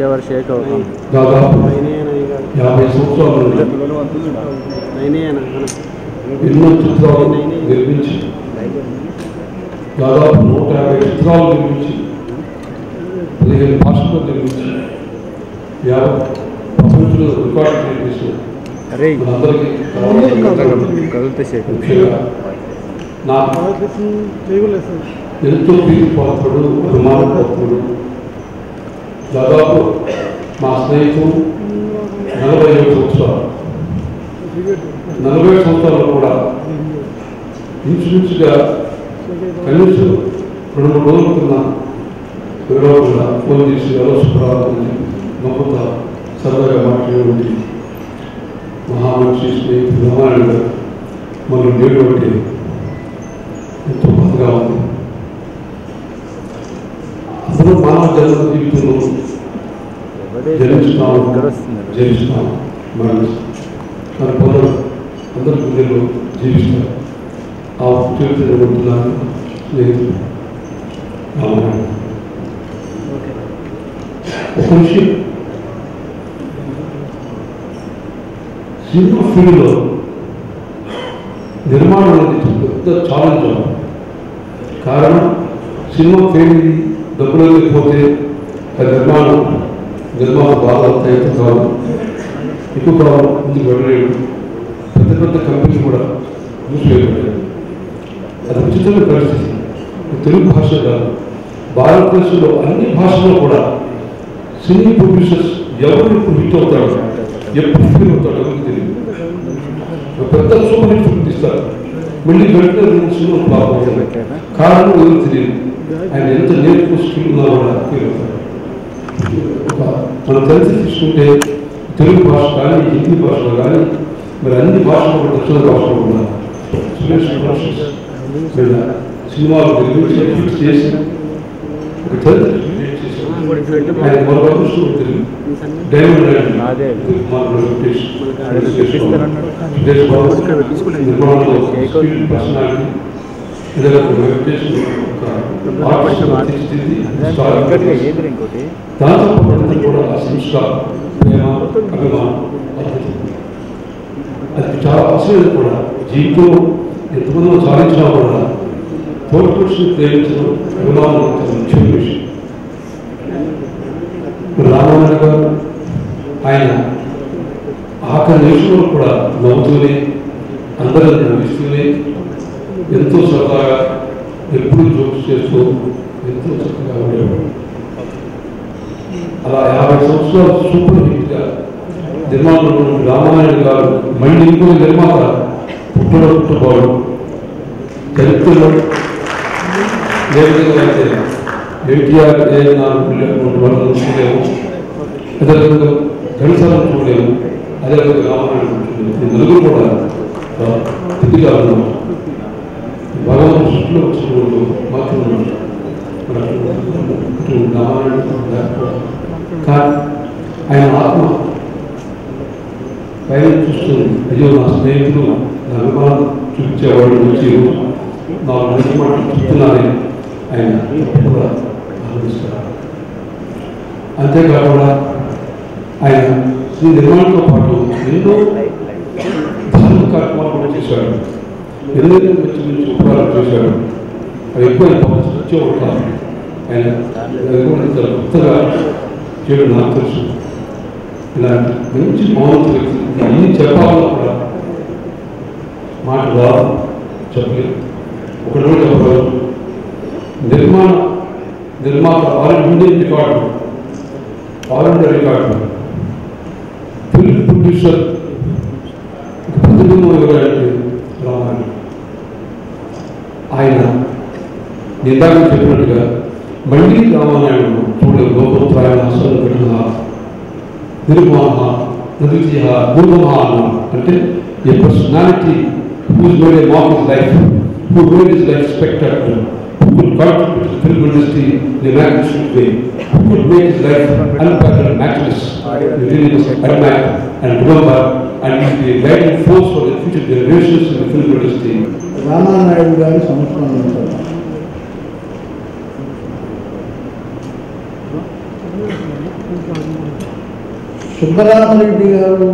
ఇంకెవరు షేక్ అవుతాం దాదాపు యాభై సంవత్సరాల నుండి ఎన్నో చిత్రాలు నిర్మించి దాదాపు నూట యాభై చిత్రాలు నిర్మించి పదిహేను భాషల్లో నిర్మించి యాభై ప్రపంచంలో రికార్డు నిర్మించి అరే మనందరికీ కదిలితే షేక్ ముఖ్యంగా నా ఎంతో ప్రీతిపాత్రుడు అభిమానపాత్రుడు దాదాపు మా స్నేహితుడు నలభై ఏడు సంవత్సరాలు నలభై సంవత్సరాలు కూడా ఇంచుమించుగా కనీసం రెండు మూడు రోజుల కింద విడవకుండా ఫోన్ చేసి ఎలా శుభ్రాలని నమ్ముతా సరదాగా మాట్లాడేటువంటి మహామనిషి స్నేహితుడు రామాయణ గారు మనం నేడు అంటే ఎంతో బాధగా ఉంది అసలు మానవ జన్మ జీవితంలో జన్మిస్తున్నాము జీవిస్తున్నాము మరణిస్తాం కానీ కొందరు అందరి గుండెల్లో జీవిస్తారు ఆ జీవితం జరుగుతున్నాను లేదు రామాయణం ఒక విషయం సినిమా ఫీల్డ్లో నిర్మాణం అనేది పెద్ద ఛాలెంజ్ కారణం సినిమా ఫెయిల్ డబ్బులు లేకపోతే ఆ నిర్మాణం నిర్మాణ బాధ అయితే కాదు ఎక్కువ కాలం ముందుకు వెళ్ళలేడు పెద్ద పెద్ద కంపెనీలు కూడా మూసివేయబడ్డాయి అది ఉచితమైన పరిస్థితి తెలుగు భాష కాదు భారతదేశంలో అన్ని భాషల్లో కూడా సినీ ప్రొడ్యూసర్స్ ఎవరు ఎప్పుడు హిట్ అవుతాడు ఎప్పుడు ఫెయిల్ అవుతాడు ఎవరికి తెలియదు ఒక పెద్ద సూపర్ హిట్ ఫిల్మ్ తీస్తారు మళ్ళీ వెంటనే రెండు సినిమాలు ఫ్లాప్ అవుతాయి కారణం ఎవరు తెలియదు ఆయన ఎంత నేర్చుకో స్కిల్ ఉన్నా కూడా ఫెయిల్ అవుతాడు ఒక మన తెలిసి తీసుకుంటే తెలుగు భాష కానీ హిందీ భాషలో కానీ మరి అన్ని భాషలు కూడా దక్షిణ భాషలో కూడా సురేష్ ప్రొడక్షన్స్ మీద సినిమాలు నిర్మించి హిట్ చేసి ఒక చరిత్ర క్రియేట్ చేశారు ఆయన మరొక దృష్టిలో తెలుగు డైమండ్ ల్యాండ్ అదే. కుమార్ వెంకటేష్ అదే చూపిస్తారన్నాడు. సురేష్ బాబు ఇక్కడ తీసుకున్నాను. నిర్మాణంలో కేక్ స్కిల్ పర్సనాలిటీ ఇదే వెంకటేష్ ఒక ఆర్టిస్ట్ తీర్చిదిద్ది స్టార్ ఇంకోటి ఏది ఇంకోటి దాంతో పాటు కూడా ఆ సంస్కారం ప్రేమ అభిమానం పద్ధతి అది చాలా అవసరం కూడా జీవితంలో ఎంతమంది సాధించినా కూడా తోటి పురుషుని ప్రేమించడం అభిమానం చాలా ముఖ్యమైన విషయం ఇప్పుడు రామారాయణ గారు ఆయన ఆఖరి నిమిషంలో కూడా నవ్వుతూనే అందరిని నవ్విస్తూనే ఎంతో సరదాగా ఎప్పుడు జోక్స్ చేస్తూ ఎంతో చక్కగా ఉండేవాడు అలా యాభై సంవత్సరాలు సూపర్ హిట్గా నిర్మాణంలో రామాయణ గారు మళ్ళీ ఇంకో నిర్మాత పుట్టడం పుట్టబోవడం చరిత్రలో ఏ విధంగా అయితే ఎన్టీఆర్ ఏ నాలుగు వాళ్ళు చూడలేము అదేవిధంగా గణితాలను చూడలేము అదేవిధంగా రామాయణం చూడలేము ఈ నలుగురు కూడా తిరిగా ఉన్నాం భగవంతుడు సృష్టిలో వచ్చినప్పుడు మాత్రం మనకు రామాయణం లేకపోవడం కానీ ఆయన ఆత్మ పైన చూస్తుంది అయ్యో నా స్నేహితులు నా అభిమానం చూపించేవాడు వచ్చి నా మంచి మాట చెప్తున్నారని ఆయన కూడా ఆలోచిస్తారు అంతేకాకుండా ఆయన శ్రీ నిర్మాణంతో పాటు ఎన్నో ధార్మిక కార్యక్రమాలు కూడా చేశాడు ఎన్నో మంచి మంచి ఉపకారాలు చేశాడు అవి ఎక్కువ వచ్చేవాడు కాదు ఆయన ఎక్కువ ఇంత కొత్తగా చేయడం నాకు తెలుసు ఇలాంటి మంచి మౌన వ్యక్తి అన్ని చెప్పాలన్నా కూడా మాట రాదు చెప్పలేదు ఒకటి కూడా చెప్పలేదు నిర్మాణ నిర్మాత all Indian record all India record film producer ప్రతిబింబం ఎవరంటే రామాయణ ఆయన నిందాక చెప్పినట్టుగా మళ్ళీ రామాయణం చూడలేదు లోకోత్తరాయణ అసలు ఘటన నిర్మాణ నృత్య దుర్గమ అన్నాడు అంటే a personality who's made a mark his life, who made his life spectacular, who could contribute to the film industry in a magnificent way, who could make his life unparalleled, matchless. You really must admire and remember and will be a guiding force for the future generations in the film industry. Ramanaidu గారి సంస్కరణ sir Thank you. సుబ్బరామరెడ్డి గారు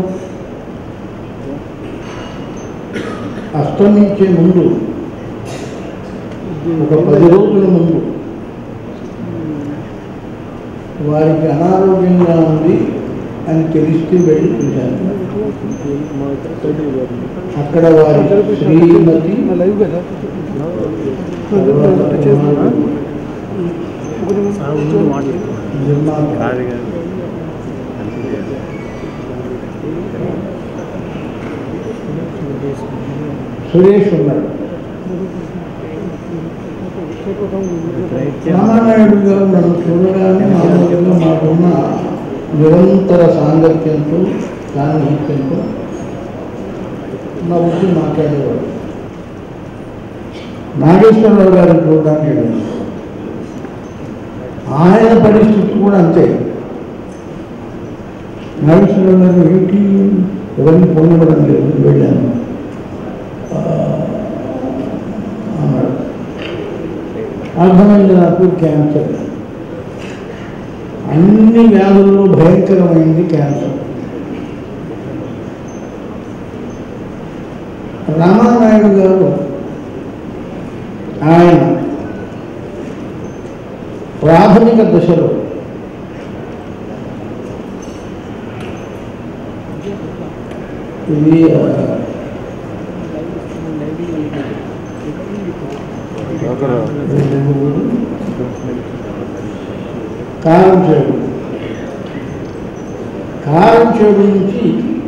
అస్తమించే ముందు ఒక పది రోజుల ముందు వారికి అనారోగ్యంగా ఉంది అని తెలిస్తే వెళ్ళి చూశాను అక్కడ వారి శ్రీమతి తర్వాత నిర్మాత సురేష్ ఉన్నాడు రామానాయుడు గారు నన్ను చూడగానే మామూలుగా మాకున్న నిరంతర సాంగత్యంతో సాన్నిహిత్యంతో నవ్వుతూ మాట్లాడేవాడు నాగేశ్వరరావు గారిని చూడడానికి వెళ్ళాను ఆయన పరిస్థితి కూడా అంతే నాగేశ్వరరావు గారు ఏంటి ఎవరిని పొందడం లేదు వెళ్ళాను ఆ, అన్నాడు అర్థమైంది నాకు క్యాన్సర్ అన్ని వ్యాధుల్లో భయంకరమైంది క్యాన్సర్ రామానాయుడు గారు ఆయన ప్రాథమిక దశలో ఇది ఆ, కారం చేడు కారం చేడు నుంచి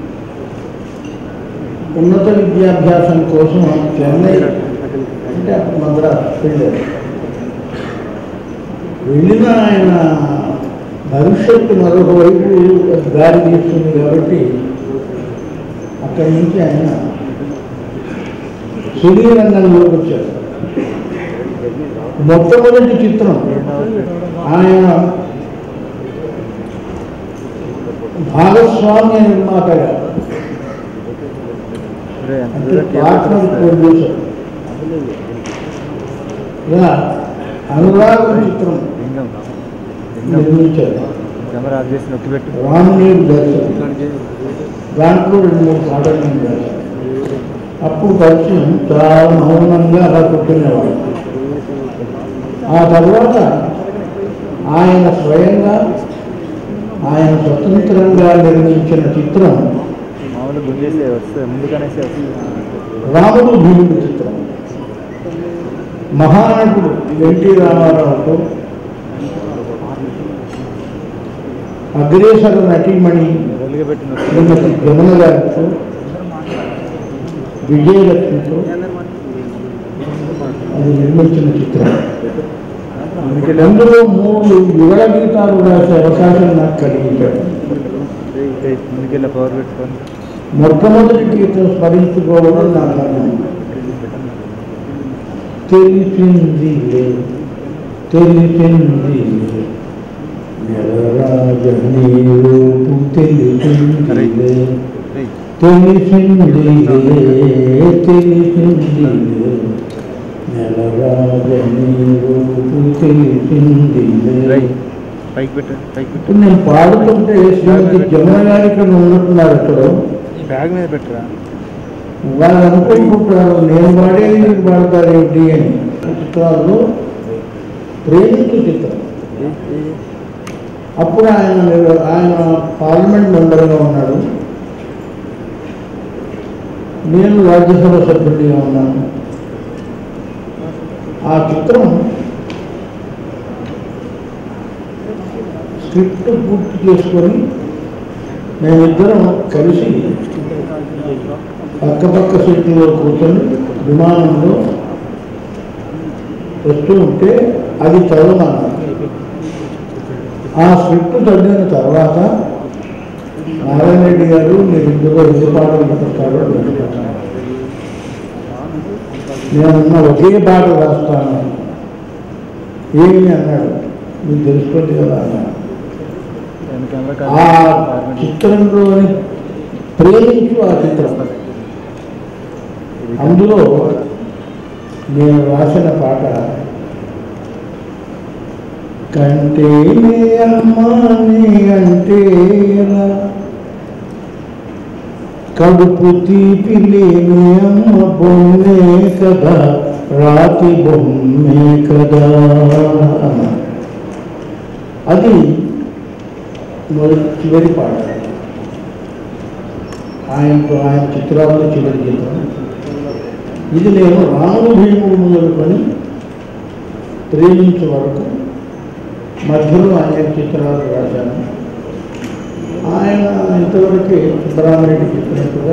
ఉన్నత విద్యాభ్యాసం కోసం చెన్నై అంటే అప్పుడు మద్రాసు వెళ్ళారు వెళ్ళిన ఆయన భవిష్యత్తు మరొక వైపు దారి తీస్తుంది కాబట్టి అక్కడి నుంచి ఆయన సినీ రంగంలోకి వచ్చారు మొట్టమొదటి చిత్రం ఆయన భాగస్వామ్య నిర్మాతగా అంటే పార్ట్నర్ ప్రొడ్యూసర్ ఇలా అనురాగం చిత్రం నిర్మించారు కెమెరా ఆఫ్ చేసి నొక్కి పెట్టు రామనీరు దర్శనం దాంట్లో రెండు మూడు పాటలు నేను రాశాను అప్పుడు పరిచయం చాలా మౌనంగా అలా కూర్చునేవాడు ఆ తర్వాత ఆయన స్వయంగా ఆయన స్వతంత్రంగా నిర్మించిన చిత్రం మామూలు గుంజేసే వస్తే ముందుగానేసే వస్తుంది రాముడు భీముడు చిత్రం మహానటుడు ఎన్టీ రామారావుతో అగ్రేసర నటీమణి వెలుగు పెట్టి నొక్కి శ్రీమతి జమున గారితో విజయలక్ష్మితో అది నిర్మించిన చిత్రం అందులో మూడు యుగల గీతాలు రాసే అవకాశం నాకు కలిగించాడు ముందుకెళ్ళి పవర్ పెట్టుకొని మొట్టమొదటి గీతం స్మరించుకోవడం నా కర్మ తెలిసింది తెలిసింది నెలరాజని రూపు తెలిసింది తెలిసింది తెలిసింది నెలరాజని రూపు తెలిసింది రైట్ పైకి పెట్టు పైకి పెట్టు ఇప్పుడు నేను పాడుతుంటే శ్రీమతి జమున గారు ఇక్కడ ఉన్నట్టున్నారు ఇక్కడ బ్యాగ్ మీద పెట్టురా వాళ్ళు అనుకుంటుంటారు నేను పాడేది మీరు పాడతారు ఏమిటి అని చిత్రాల్లో ప్రేమించు చిత్రం అప్పుడు ఆయన నిర్- ఆయన పార్లమెంట్ మెంబర్గా ఉన్నాడు నేను రాజ్యసభ సభ్యుడిగా ఉన్నాను ఆ చిత్రం స్క్రిప్ట్ పూర్తి చేసుకొని మేమిద్దరం కలిసి పక్క పక్క సీట్లో కూర్చొని విమానంలో వస్తూ ఉంటే అది చదవమన్నారు ఆ స్క్రిప్ట్ చదివిన తర్వాత నారాయణ రెడ్డి గారు మీరు ఇందులో ఎన్ని పాటలు పెడతారో నేను పెట్టాను. నేనున్న ఒకే పాట రాస్తాను ఏమి అన్నాడు మీకు తెలుసుకోండి కదా అన్నాడు ఆ చిత్రంలోని ప్రేమించు ఆ చిత్రం అందులో నేను రాసిన పాట కంటే నీ అమ్మ నీ అంటే ఎలా? కడుపు తీపి లేని అమ్మ బొమ్మే కదా రాతి బొమ్మే కదా అది మొదటి చివరి పాట ఆయనతో ఆయన చిత్రాల్లో చివరి గీతం ఇది నేను రాముడు భీముడు మొదలుకొని ప్రేమించే వరకు మధ్యలో ఆయన చిత్రాలు రాశాను ఆయన ఇంతవరకే సుబ్బరామరెడ్డి చెప్పినట్టుగా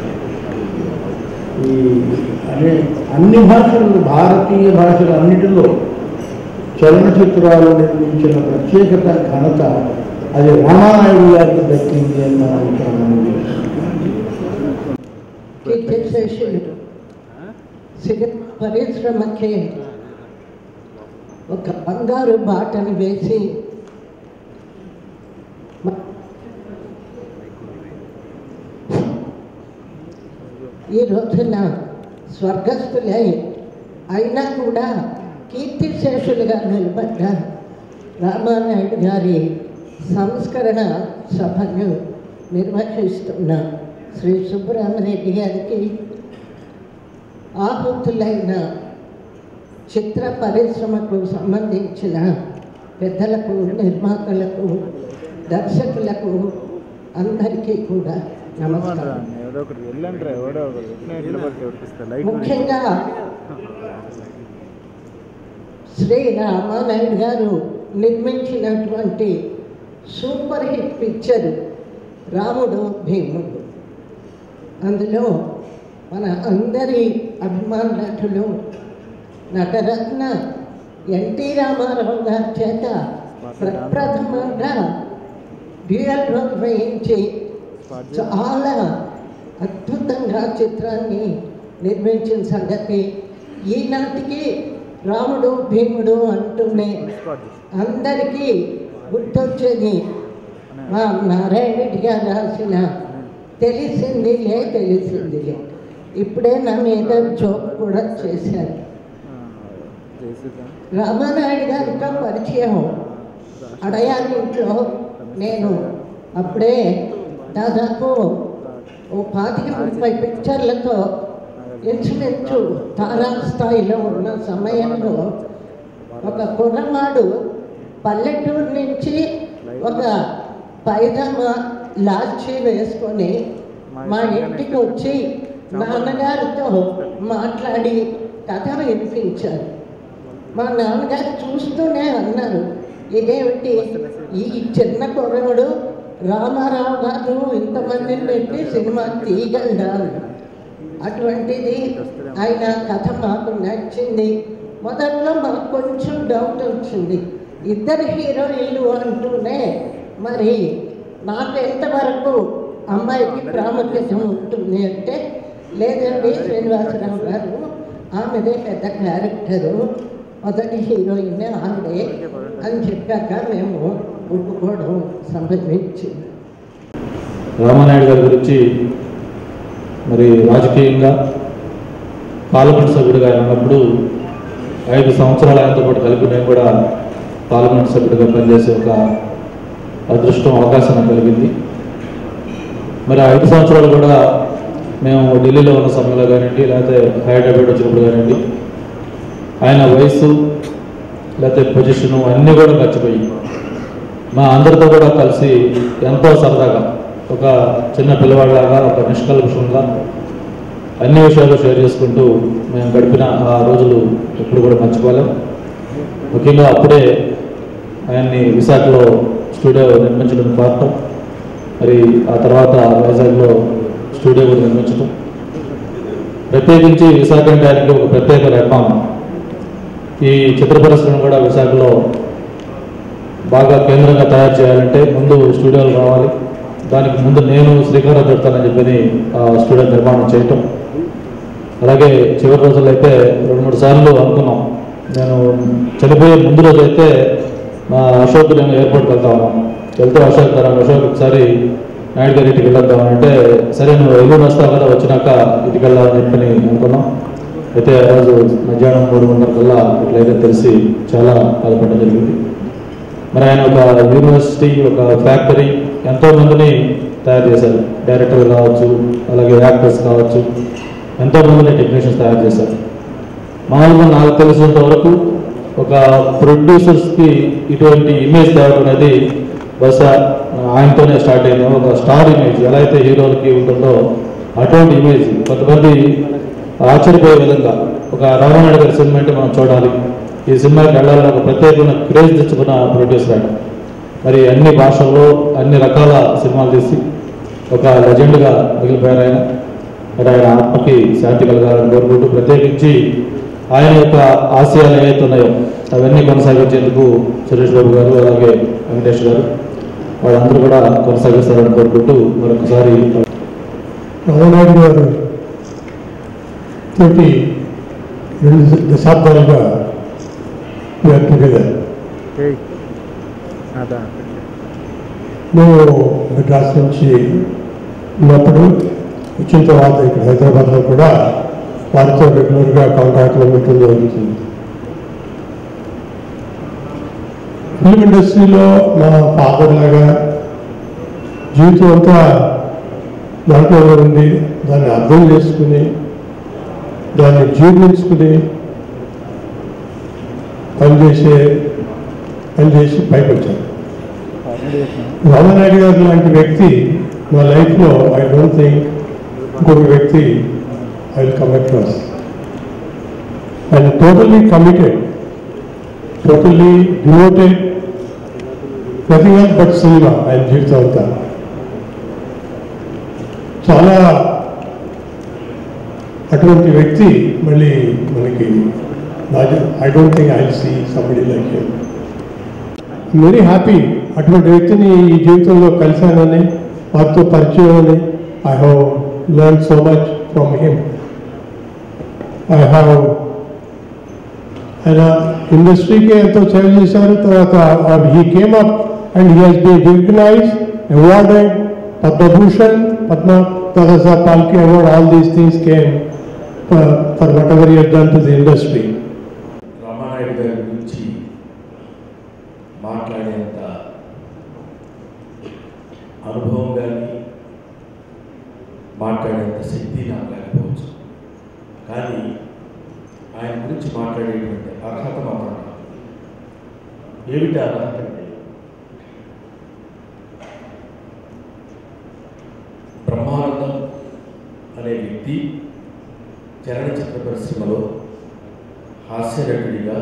ఈ అనే అన్ని భాషలు భారతీయ భాషలు అన్నిటిలో చలనచిత్రాలు నిర్మించిన ప్రత్యేకత ఘనత అది రామానాయుడు గారికి దక్కింది అని మనం ఇక్కడ మనం చేస్తున్నాం. కీర్తిశేషులు సినిమా పరిశ్రమకి ఒక బంగారు బాటను వేసి మ- ఈ రోజున స్వర్గస్థులై అయినా కూడా కీర్తిశేషులుగా నిలబడ్డ రామానాయుడు గారి సంస్కరణ సభను నిర్వహిస్తున్న శ్రీ సుబ్బరామరెడ్డి గారికి ఆహుతులైన చిత్ర పరిశ్రమకు సంబంధించిన పెద్దలకు నిర్మాతలకు దర్శకులకు అందరికీ కూడా నమస్కారం ఎవడో ఒకటి వెళ్ళండి రా ఎవడో ఒకటి ఎట్లా ఎట్లా పడితే ఒప్పిస్తా లైట్ ముఖ్యంగా శ్రీ రామానాయుడు గారు నిర్మించినటువంటి సూపర్ హిట్ పిక్చర్ రాముడు భీముడు అందులో మన అందరి అభిమాన నటులు నటరత్న ఎన్టీ రామారావు గారి చేత ప్రప్రథమంగా డ్యూయల్ రోల్ వేయించి చాలా అద్భుతంగా చిత్రాన్ని నిర్మించిన సంగతి ఈనాటికి రాముడు భీముడు అంటూనే అందరికీ గుర్తొచ్చేది మా నారాయణ రెడ్డి గారు రాసిన తెలిసిందిలే తెలిసిందిలే ఇప్పుడే నా మీద జోక్ కూడా చేశారు చేసేదా రామానాయుడు గారితో పరిచయం అడయాలి ఇంట్లో నేను అప్పుడే దాదాపు ఓ పాతిక ముప్పై పిక్చర్లతో ఇంచుమించు తారా స్థాయిలో ఉన్న సమయంలో ఒక కుర్రవాడు పల్లెటూరు నుంచి ఒక పైజామా లాల్చి వేసుకొని మా ఇంటికి వచ్చి నాన్నగారితో మాట్లాడి కథ వినిపించారు మా నాన్నగారు చూస్తూనే అన్నారు ఇదేమిటి ఈ చిన్న కుర్రవాడు రామారావు గారు ఇంతమందిని పెట్టి సినిమా తీయగలడా అన్నారు. అటువంటిది ఆయన కథ మాకు నచ్చింది మొదట్లో మాకు కొంచెం డౌట్ వచ్చింది ఇద్దరు హీరోయిన్లు అంటూనే మరి నాకు ఎంతవరకు అమ్మాయికి ప్రాముఖ్యత ఉంటుంది అంటే లేదండి శ్రీనివాసరావు గారు ఆమెదే పెద్ద క్యారెక్టరు మొదటి హీరోయిన్ ఆవిడే అని చెప్పాక మేము ఒప్పుకోవడం సంభవించింది రామానాయుడు గారి గురించి మరి రాజకీయంగా పార్లమెంట్ సభ్యుడిగా ఆయన ఉన్నప్పుడు ఐదు సంవత్సరాలు ఆయనతో పాటు కలిపి నేను కూడా పార్లమెంట్ సభ్యుడిగా పనిచేసే ఒక అదృష్టం అవకాశం నాకు కలిగింది మరి ఆ ఐదు సంవత్సరాలు కూడా మేము ఢిల్లీలో ఉన్న సమయంలో కానివ్వండి లేకపోతే హైదరాబాద్ వచ్చినప్పుడు కానివ్వండి ఆయన వయసు లేకపోతే పొజిషను అన్నీ కూడా మర్చిపోయి మా అందరితో కూడా కలిసి ఎంతో సరదాగా ఒక చిన్న పిల్లవాడిలాగా ఒక నిష్కల్పషంగా అన్ని విషయాలు షేర్ చేసుకుంటూ మేము గడిపిన ఆ రోజులు ఎప్పుడు కూడా మర్చిపోలేం ముఖ్యంగా అప్పుడే ఆయన్ని విశాఖలో స్టూడియో నిర్మించడం పాడటం మరి ఆ తర్వాత వైజాగ్లో స్టూడియో కూడా నిర్మించడం ప్రత్యేకించి విశాఖ అంటే ఆయనకి ఒక ప్రత్యేక నిర్మాణం ఈ చిత్ర పరిశ్రమ కూడా విశాఖలో బాగా కేంద్రంగా తయారు చేయాలంటే ముందు స్టూడియోలు రావాలి దానికి ముందు నేను శ్రీకారం చుడతానని చెప్పి ఆ స్టూడియో నిర్మాణం చేయటం అలాగే చివరి రోజుల్లో అయితే రెండు మూడు సార్లు అనుకున్నాం నేను చనిపోయే ముందు రోజు అయితే మా అశోక్ నేను ఎయిర్పోర్ట్కి వెళ్తా ఉన్నాం వెళ్తే అశోక్ గారు అశోక్ ఒకసారి నాయుడు గారి ఇంటికి వెళ్ళొద్దాం అంటే సరే నువ్వు ఎల్లుండి వస్తావు కదా వచ్చినాక ఇంటికి వెళ్దామని చెప్పని అనుకున్నాం అయితే ఆ రోజు మధ్యాహ్నం మూడు గంటల కల్లా ఇట్లయితే తెలిసి చాలా బాధపడడం జరిగింది మరి ఆయన ఒక యూనివర్సిటీ ఒక ఫ్యాక్టరీ ఎంతో మందిని తయారు చేశారు డైరెక్టర్ కావచ్చు అలాగే యాక్టర్స్ కావచ్చు ఎంతోమంది టెక్నీషియన్స్ తయారు చేశారు మామూలుగా నాకు తెలిసినంత వరకు ఒక ప్రొడ్యూసర్స్కి ఇటువంటి ఇమేజ్ తేవడం అనేది బహుశా ఆయనతోనే స్టార్ట్ అయింది ఒక స్టార్ ఇమేజ్ ఎలా అయితే హీరోలకి ఉంటుందో అటువంటి ఇమేజ్ కొంతమంది ఆశ్చర్యపోయే విధంగా ఒక రామనాయుడు గారి సినిమా అంటే మనం చూడాలి ఈ సినిమాకి వెళ్ళాలని ఒక ప్రత్యేకమైన క్రేజ్ తెచ్చుకున్న ప్రొడ్యూసర్ ఆయన మరి అన్ని భాషల్లో అన్ని రకాల సినిమాలు తీసి ఒక లెజెండ్గా మిగిలిపోయారు ఆయన మరి ఆయన ఆత్మకి శాంతి కలగాలని కోరుకుంటూ ప్రత్యేకించి ఆయన యొక్క ఆశయాలు ఏవైతే ఉన్నాయో అవన్నీ కొనసాగించేందుకు సురేష్ బాబు గారు అలాగే వెంకటేష్ గారు వాళ్ళందరూ కూడా కొనసాగిస్తారని కోరుకుంటూ మరొకసారి రామనాయుడు గారు తోటి రెండు దశాబ్దాలుగా వీఆర్ టుగెదర్ ఏయ్ అదా మేము మెడ్రాస్ నుంచి ఉన్నప్పుడు వచ్చిన తర్వాత ఇక్కడ హైదరాబాద్లో కూడా వారితో రెగ్యులర్గా కాంటాక్ట్లో ఉండటం జరుగుతుంది ఫిల్మ్ ఇండస్ట్రీలో మా ఫాదర్ లాగా జీవితం అంతా దాంట్లో ఉంది దాన్ని అర్థం చేసుకుని దాన్ని జీర్ణించుకుని పనిచేసే పనిచేసి పైకి వచ్చాను రామనాయుడు గారు లాంటి వ్యక్తి నా లైఫ్లో ఐ డోంట్ థింక్ ఇంకొక వ్యక్తి I will come across and totally committed totally devoted nothing else but cinema ఆయన జీవితం అంతా చాలా అటువంటి వ్యక్తి మళ్ళీ మనకి I don't think I see somebody like him very happy అటువంటి వ్యక్తిని ఈ జీవితంలో కలిశానని వారితో పరిచయం అని I have learn so much from him I have ఆయన ఇండస్ట్రీకి ఎంతో సేవ చేశారు తర్వాత he came up and he has been recognise awarded Padma Bhushan Padma దాదాసా Phalke award all these things came for whatever you done to the industry Ramanaidu గారి గురించి మాట్లాడేంత అనుభవం కానీ మాట్లాడేంత శక్తి నాకు లేకపోవచ్చు కానీ ఆయన గురించి మాట్లాడేటువంటి అర్హత మాత్రం నాకు. ఏమిటి ఆ అర్హత అంటే బ్రహ్మానందం అనే వ్యక్తి చలనచిత్ర పరిశ్రమలో హాస్యనటుడిగా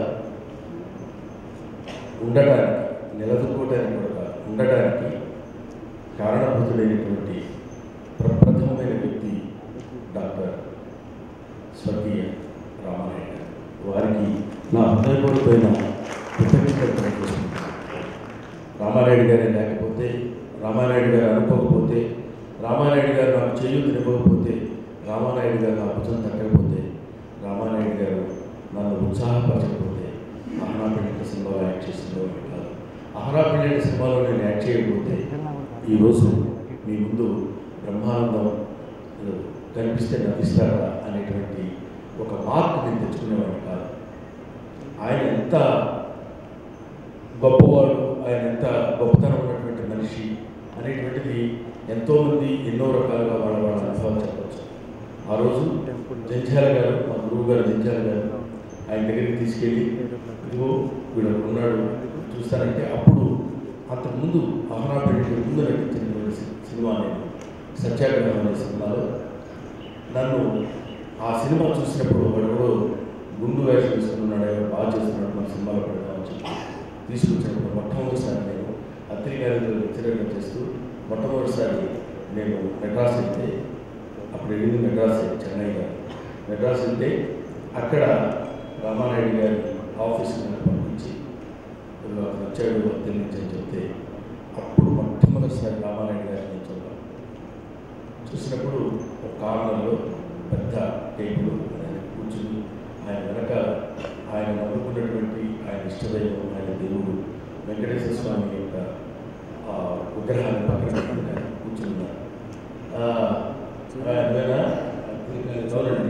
ఉండటానికి నిలదొక్కోవటానికి కూడా కాదు, ఉండటానికి కారణభూతుడైనటువంటి ప్రప్రథమమైన వ్యక్తి డాక్టర్ స్వర్గీయ రామారాయణ గారు వారికి నా హృదయపూర్వకమైన కృతజ్ఞతలు తెలియజేస్తున్నాను రామారాయుడు గారే లేకపోతే రామారాయుడు గారు అనుకోకపోతే రామారాయుడు గారు నాకు చేయూతనివ్వకపోతే రామానాయుడు గారు నా భుజం తగ్గకపోతే రామానాయుడు గారు నన్ను ఉత్సాహపరచకపోతే అహనా పెళ్ళిట సినిమాలో యాక్ట్ చేసిందో కాదు అహనా పెళ్ళిట సినిమాలో నేను యాక్ట్ చేయకపోతే ఈరోజు మీ ముందు బ్రహ్మానందం కనిపిస్తే నవ్విస్తారా అనేటువంటి ఒక మార్క్ నేను తెచ్చుకునేవాడిని కాదు ఆయన ఎంత గొప్పవాడు ఆయన ఎంత గొప్పతనం ఉన్నటువంటి మనిషి అనేటువంటిది ఎంతోమంది ఎన్నో రకాలుగా వాళ్ళ వాళ్ళ అనుభవాలు చెప్పవచ్చు ఆ రోజు జంధ్యాల గారు మా గురువు గారు జంధ్యాల గారు ఆయన దగ్గరికి తీసుకెళ్ళి ఇదిగో వీడు ఒకడు ఉన్నాడు చూస్తానంటే అప్పుడు అంతకుముందు అహనాపేటకి ముందు నటించినటువంటి సి- సినిమా నేను సత్యాగ్రహం అనే సినిమాలో నన్ను ఆ సినిమా చూసినప్పుడు వాడు గుండు వేషం వేసుకున్నాడు ఎవరు బాగా చేస్తున్నాడు మన సినిమాలో పెడదామని చెప్పి తీసుకొచ్చినప్పుడు మొట్టమొదటిసారి నేను అత్తిరి గారితో లెక్చరర్గా చేస్తూ మొట్టమొదటిసారి నేను మెడ్రాస్ వెళ్తే అప్పుడు వెళ్ళింది మెడ్రాస్ చెన్నై గారు మెడ్రాస్ వెళ్తే అక్కడ రామానాయుడు గారి ఆఫీస్కి నన్ను పంపించి "ఇదిగో అతను వచ్చాడు అత్తిరి నుంచి అని చెప్తే అప్పుడు మొట్టమొదటిసారి రామానాయుడు గారిని నేను చూద్దాం చూసినప్పుడు ఒక కార్నర్లో పెద్ద టేబుల్ ఆయన కూర్చుని ఆయన వెనక ఆయన నమ్ముకున్నటువంటి ఆయన ఇష్టదైవం ఆయన దేవుడు వెంకటేశ్వర స్వామి యొక్క ఆ, విగ్రహాన్ని పక్కన పెట్టుకుని ఆయన కూర్చుని ఉన్నారు ఆ, ఆయన చూడండి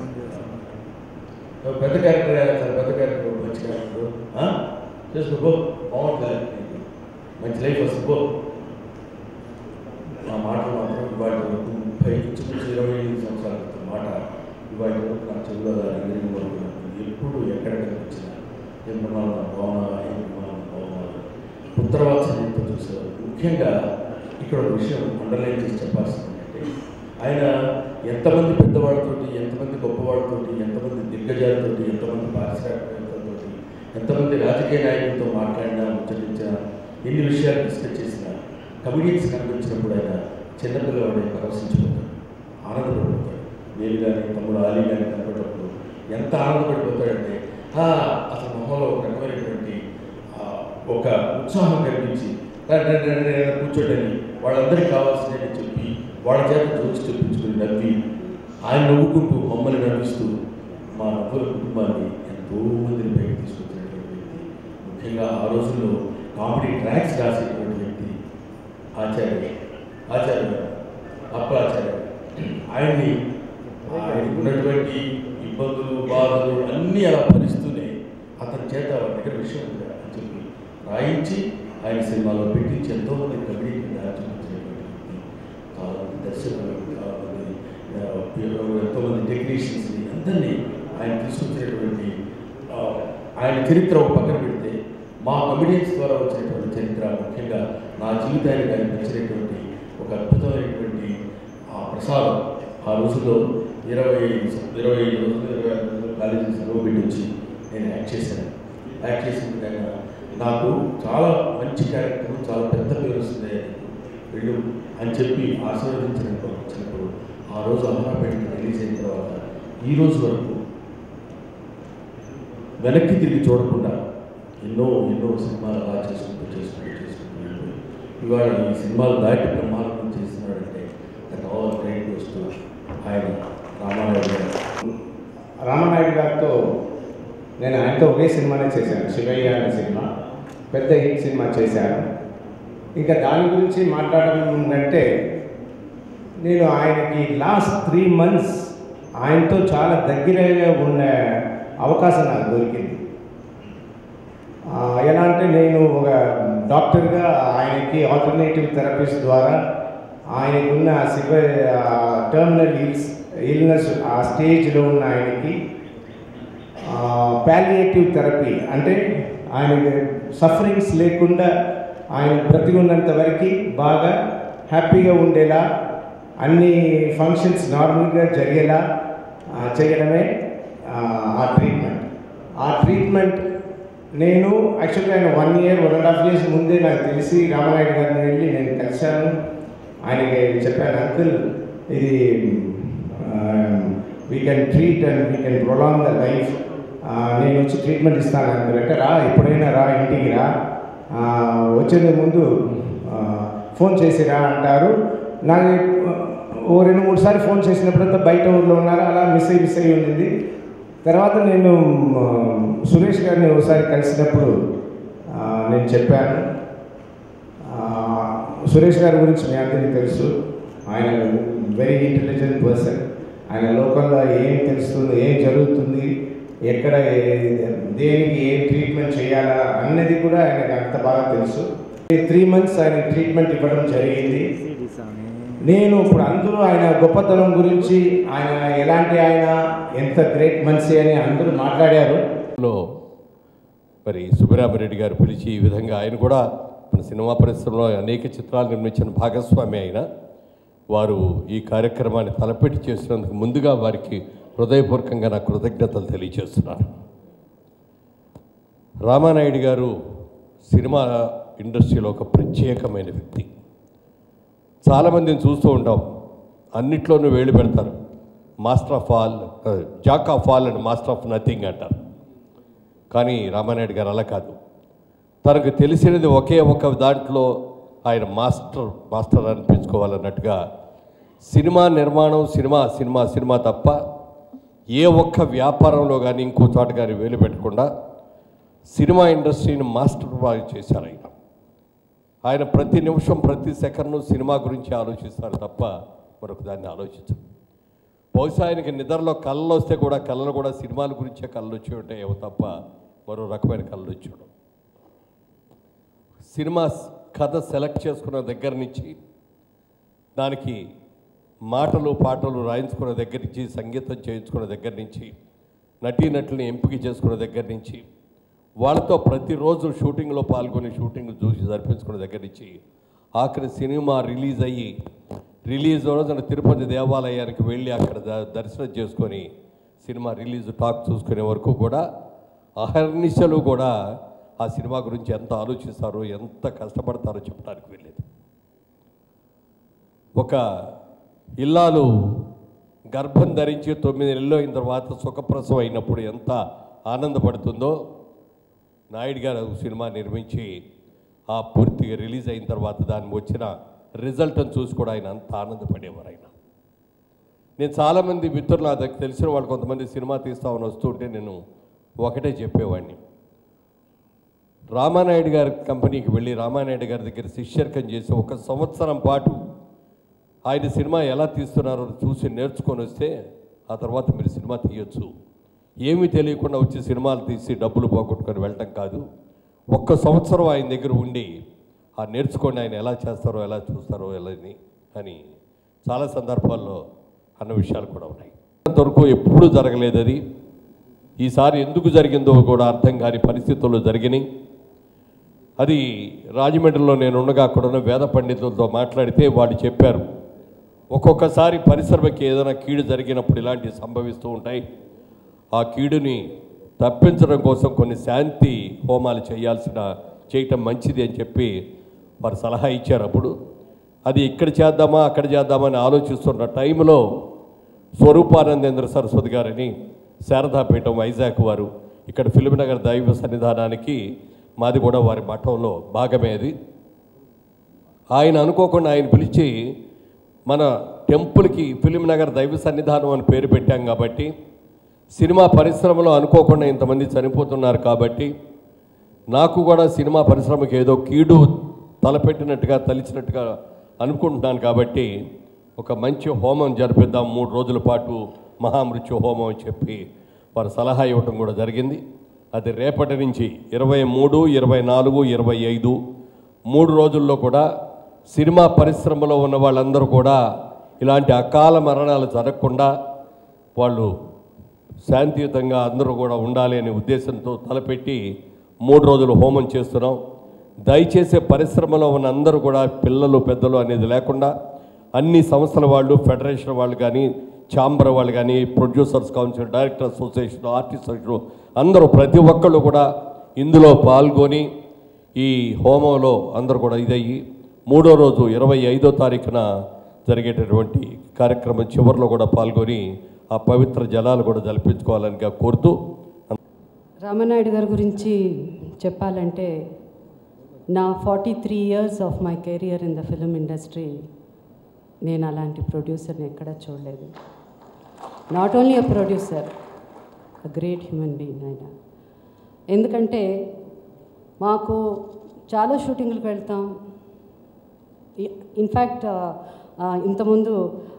పెద్ద క్యారెక్టర్ చాలా పెద్ద క్యారెక్టర్ మంచి క్యారెక్టర్ ఆ? చేసుకో బాగుంటుంది నీకు. మంచి లైఫ్ వస్తుంది పో నా మాటలు వరకు నా చెవులో రంగరిగి వరకు ఎప్పుడు ఎక్కడ కనిపించినా ఎంతమాన బాగున్నావా ఎంతమాన బాగున్నావా ఉత్తరవాత్సల్యంతో చూసేవారు ముఖ్యంగా ఇక్కడ ఒక విషయం అండర్లైన్ చేసి చెప్పాల్సింది ఏంటంటే ఆయన ఎంతమంది పెద్దవాళ్ళతోటి ఎంతమంది గొప్పవాళ్ళతోటి ఎంతమంది దిగ్గజాలతోటి ఎంతమంది పారిశ్రామికవేత్తలతోటి ఎంతమంది రాజకీయ నాయకులతో మాట్లాడినా ముచ్చటించినా ఎన్ని విషయాలు డిస్కస్ చేసినా కమిడియన్స్ కనిపించినప్పుడు ఆయన చిన్నపిల్లవాడే ప్రదర్శించిపోతాడు ఆనందపడిపోతాడు నేను కానీ తమ్ముడు ఆలీ కానీ కనపడినప్పుడు ఎంత ఆనందపడిపోతాడంటే "ఆ, అసలు మొహంలో ఒక రకమైనటువంటి ఆ, ఒక ఉత్సాహం కనిపించి "రండి, రండి, రండి, రండి, కూర్చోండి వాళ్ళందరికీ కావాల్సిందే చెప్పి వాళ్ళ చేత జోక్స్ చెప్పించుకుని నవ్వి ఆయన నవ్వుకుంటూ మమ్మల్ని నవ్విస్తూ మా నవ్వుల కుటుంబాన్ని ఎంతో మందిని పైకి తీసుకొచ్చినటువంటి వ్యక్తి ముఖ్యంగా ఆ రోజుల్లో కామెడీ ట్రాక్స్ రాసేటువంటి వ్యక్తి ఆచార్య ఆచార్య గారు అప్పాచార్య గారు. ఆయన్ని ఆయనకు ఉన్నటువంటి ఇబ్బందులు బాధలు అన్నీ అలా భరిస్తూనే అతని చేత వాళ్ళ దగ్గర విషయం ఉంది అని చెప్పి రాయించి ఆయన సినిమాలో పెట్టించి ఎంతోమంది కబడ్డీకి దారి చూపించినటువంటి వ్యక్తి చాలామంది దర్శకులు చాలామంది ఆ, ఎంతోమంది టెక్నీషియన్స్ని అందరినీ ఆయన తీసుకొచ్చినటువంటి ఆ, ఆయన చరిత్ర ఒక పక్కన పెడితే మా కమిడియన్స్ ద్వారా వచ్చినటువంటి చరిత్ర ముఖ్యంగా నా జీవితానికి ఆయన నచ్చినటువంటి ఒక అద్భుతమైనటువంటి ఆ ప్రసాదం ఆ రోజుల్లో ఇరవై ఐదు సం- ఇరవై ఐదు రోజులు ఇరవై ఆరు రోజులు కాలేజీ సెలవు పెట్టి వచ్చి నేను యాక్ట్ చేశాను యాక్ట్ చేసిన ఆయన నాకు చాలా మంచి క్యారెక్టర్ చాలా పెద్ద పేరు వస్తుంది ఆయనకు. వెళ్ళు అని చెప్పి ఆశీర్వదించడానికి వచ్చినప్పుడు ఆ రోజు అమరాపేటకి రిలీజ్ అయిన తర్వాత ఈ రోజు వరకు వెనక్కి తిరిగి చూడకుండా ఎన్నో ఎన్నో సినిమాలు అలా చేసుకుంటూ చేసుకుంటూ చేసుకుంటూ వెళ్ళిపోయి ఇవాళ ఈ సినిమాలు దాటి బ్రహ్మాండం చేస్తున్నాడంటే దట్ ఆల్ గ్రేట్ వస్తూ ఆయన రామారావు గారు రామనాయుడు గారితో నేను ఆయనతో ఒకే సినిమానే చేశాను శివయ్య అనే సినిమా పెద్ద హిట్ సినిమా చేశాను ఇంకా దాని గురించి మాట్లాడడం కంటే నేను ఆయనకి లాస్ట్ త్రీ మంత్స్ ఆయనతో చాలా దగ్గరగా ఉన్న అవకాశం నాకు దొరికింది ఆ, ఎలా అంటే నేను ఒక డాక్టర్గా ఆయనకి ఆల్టర్నేటివ్ థెరపీస్ ద్వారా ఆయనకున్న సివ టర్మినల్ ఇల్స్ ఇల్నెస్ ఆ స్టేజ్లో ఉన్న ఆయనకి ప్యాలియేటివ్ థెరపీ అంటే ఆయన సఫరింగ్స్ లేకుండా ఆయన బ్రతికున్నంత వరకు బాగా హ్యాపీగా ఉండేలా అన్ని ఫంక్షన్స్ నార్మల్గా జరిగేలా ఆ, చేయడమే ఆ, ఆ ట్రీట్మెంట్ ఆ ట్రీట్మెంట్ నేను యాక్చువల్గా ఆయన one year one and half years ముందే నాకు తెలిసి రామనాయుడు గారిని వెళ్ళి నేను కలిశాను ఆయనకి చెప్పాను అంకుల్ ఇది we can treat and we can prolong the life నేను వచ్చి ట్రీట్మెంట్ ఇస్తాను అంకుల్ అంటే రా ఎప్పుడైనా రా ఇంటికి రా ఆ, వచ్చే ముందు ఆ, ఫోన్ చేసిరా అంటారు నాకు ఓ రెండు మూడు సార్లు ఫోన్ చేసినప్పుడంతా బయట ఊర్లో ఉన్నారు అలా మిస్ అయ్యి మిస్ అయ్యి ఉండింది తర్వాత నేను ఆ, సురేష్ గారిని ఒకసారి కలిసినప్పుడు ఆ, నేను చెప్పాను ఆ, సురేష్ గారి గురించి మీ అందరికీ తెలుసు ఆయన వెరీ ఇంటెలిజెంట్ పర్సన్ ఆయన లోకల్లో ఏం తెలుస్తుంది ఏం జరుగుతుంది ఎక్కడ ఏ- దేనికి ఏం ట్రీట్మెంట్ చేయాలా అన్నది కూడా ఆయనకు అంత బాగా తెలుసు త్రీ మంత్స్ ఆయన ట్రీట్మెంట్ ఇవ్వడం జరిగింది నేను ఇప్పుడు అందరూ ఆయన గొప్పతనం గురించి ఆయన ఎలాంటి ఆయన ఎంత గ్రేట్ మనిషి అని అందరూ మాట్లాడారు లో మరి సుబ్బరామరెడ్డి గారు పిలిచి ఈ విధంగా ఆయన కూడా మన సినిమా పరిశ్రమలో అనేక చిత్రాలు నిర్మించిన భాగస్వామి అయిన వారు ఈ కార్యక్రమాన్ని తలపెట్టి చేసినందుకు ముందుగా వారికి హృదయపూర్వకంగా నా కృతజ్ఞతలు తెలియజేస్తున్నాను రామానాయుడు గారు సినిమా ఇండస్ట్రీలో ఒక ప్రత్యేకమైన వ్యక్తి చాలామందిని చూస్తూ ఉంటాం అన్నిట్లోనూ వేలు పెడతారు master of all jack of all and master of nothing అంటారు కానీ రామానాయుడు గారు అలా కాదు తనకు తెలిసినది ఒకే ఒక దాంట్లో ఆయన మాస్టర్ మాస్టర్ అనిపించుకోవాలన్నట్టుగా సినిమా నిర్మాణం సినిమా సినిమా సినిమా తప్ప ఏ ఒక్క వ్యాపారంలో కానీ ఇంకో చోట కానీ వేలు పెట్టకుండా సినిమా ఇండస్ట్రీని మాస్టర్ బాగా చేశారు ఆయన ఆయన ప్రతి నిమిషం ప్రతి సెకండ్ను సినిమా గురించి ఆలోచిస్తారు తప్ప మరొక దాన్ని ఆలోచించరు బహుశా ఆయనకి నిద్రలో కళ్ళు వస్తే కూడా కళ్ళలు కూడా సినిమాల గురించే కళ్ళు వచ్చి ఉంటాయేమో తప్ప మరో రకమైన కళ్ళు వచ్చి ఉండవు సినిమా కథ సెలెక్ట్ చేసుకున్న దగ్గర నుంచి దానికి మాటలు పాటలు రాయించుకున్న దగ్గర నుంచి సంగీతం చేయించుకున్న దగ్గర నుంచి నటీనటుల్ని ఎంపిక చేసుకున్న దగ్గర నుంచి వాళ్ళతో ప్రతిరోజు షూటింగ్లో పాల్గొని షూటింగ్ చూసి జరిపించుకున్న దగ్గర నుంచి ఆఖరి సినిమా రిలీజ్ అయ్యి రిలీజ్ రోజున తిరుపతి దేవాలయానికి వెళ్ళి అక్కడ ద- దర్శనం చేసుకొని సినిమా రిలీజ్ టాక్ చూసుకునే వరకు కూడా అహర్నిశలు కూడా ఆ సినిమా గురించి ఎంత ఆలోచిస్తారో ఎంత కష్టపడతారో చెప్పడానికి వెళ్ళేది ఒక ఇల్లాలు గర్భం ధరించి తొమ్మిది నెలలు అయిన తర్వాత సుఖప్రసవం అయినప్పుడు ఎంత ఆనందపడుతుందో నాయుడు గారు సినిమా నిర్మించి ఆ పూర్తిగా రిలీజ్ అయిన తర్వాత దాని వచ్చిన రిజల్ట్ని చూసి కూడా ఆయన అంత ఆనందపడేవారు ఆయన నేను చాలామంది మిత్రులు నా దగ్గర తెలిసిన వాళ్ళు కొంతమంది సినిమా తీస్తామని వస్తుంటే నేను ఒకటే చెప్పేవాడిని రామానాయుడు గారి కంపెనీకి వెళ్ళి రామానాయుడు గారి దగ్గర శిష్యర్కం చేసి ఒక సంవత్సరం పాటు ఆయన సినిమా ఎలా తీస్తున్నారో చూసి నేర్చుకొని వస్తే ఆ తర్వాత మీరు సినిమా తీయొచ్చు ఏమీ తెలియకుండా వచ్చి సినిమాలు తీసి డబ్బులు పోగొట్టుకొని వెళ్ళటం కాదు ఒక్క సంవత్సరం ఆయన దగ్గర ఉండి ఆ నేర్చుకొని ఆయన ఎలా చేస్తారో ఎలా చూస్తారో ఎలా అని అని చాలా సందర్భాల్లో అన్న విషయాలు కూడా ఉన్నాయి అంతవరకు ఎప్పుడూ జరగలేదు అది ఈసారి ఎందుకు జరిగిందో కూడా అర్థం కాని పరిస్థితుల్లో జరిగినాయి అది రాజమండ్రిలో నేను ఉండగా అక్కడ ఉన్న వేద పండితులతో మాట్లాడితే వాళ్ళు చెప్పారు ఒక్కొక్కసారి పరిశ్రమకి ఏదైనా కీడు జరిగినప్పుడు ఇలాంటివి సంభవిస్తూ ఉంటాయి ఆ కీడుని తప్పించడం కోసం కొన్ని శాంతి హోమాలు చేయాల్సిన చేయటం మంచిది అని చెప్పి వారు సలహా ఇచ్చారు అప్పుడు అది ఇక్కడ చేద్దామా అక్కడ చేద్దామా అని ఆలోచిస్తున్న టైంలో స్వరూపానందేంద్ర సరస్వతి గారని శారదాపీఠం వైజాగ్ వారు ఇక్కడ ఫిలింనగర్ దైవ సన్నిధానానికి మాది కూడా వారి మఠంలో భాగమే అది ఆయన అనుకోకుండా ఆయన పిలిచి మన టెంపుల్కి ఫిలిం నగర్ దైవ సన్నిధానం అని పేరు పెట్టాం కాబట్టి సినిమా పరిశ్రమలో అనుకోకుండా ఇంతమంది చనిపోతున్నారు కాబట్టి నాకు కూడా సినిమా పరిశ్రమకి ఏదో కీడు తలపెట్టినట్టుగా తలిచినట్టుగా అనుకుంటున్నాను కాబట్టి ఒక మంచి హోమం జరిపిద్దాం మూడు రోజుల పాటు మహామృత్యు హోమం అని చెప్పి వారు సలహా ఇవ్వటం కూడా జరిగింది అది రేపటి నుంచి ఇరవై మూడు ఇరవై నాలుగు ఇరవై ఐదు మూడు రోజుల్లో కూడా సినిమా పరిశ్రమలో ఉన్న వాళ్ళందరూ కూడా ఇలాంటి అకాల మరణాలు జరగకుండా వాళ్ళు శాంతియుతంగా అందరూ కూడా ఉండాలి అనే ఉద్దేశంతో తలపెట్టి మూడు రోజులు హోమం చేస్తున్నాం దయచేసి పరిశ్రమలో ఉన్న అందరూ కూడా పిల్లలు పెద్దలు అనేది లేకుండా అన్ని సంస్థల వాళ్ళు ఫెడరేషన్ వాళ్ళు కానీ ఛాంబర్ వాళ్ళు కానీ producers council director association artist association అందరూ ప్రతి ఒక్కళ్ళు కూడా ఇందులో పాల్గొని ఈ హోమంలో అందరూ కూడా ఇదయ్యి మూడో రోజు ఇరవై ఐదో తారీఖున జరిగేటటువంటి కార్యక్రమం చివరిలో కూడా పాల్గొని ఆ పవిత్ర జలాలు కూడా జలిపించుకోవాలని కోరుతూ రామనాయుడు గారి గురించి చెప్పాలంటే నా forty three years of my career in the film industry నేను అలాంటి ప్రొడ్యూసర్ని ఎక్కడా చూడలేదు not only a producer a great human being ఆయన ఎందుకంటే మాకు చాలా షూటింగ్లకు వెళ్తాం ఇన్ఫ్యాక్ట్ ఇంతకుముందు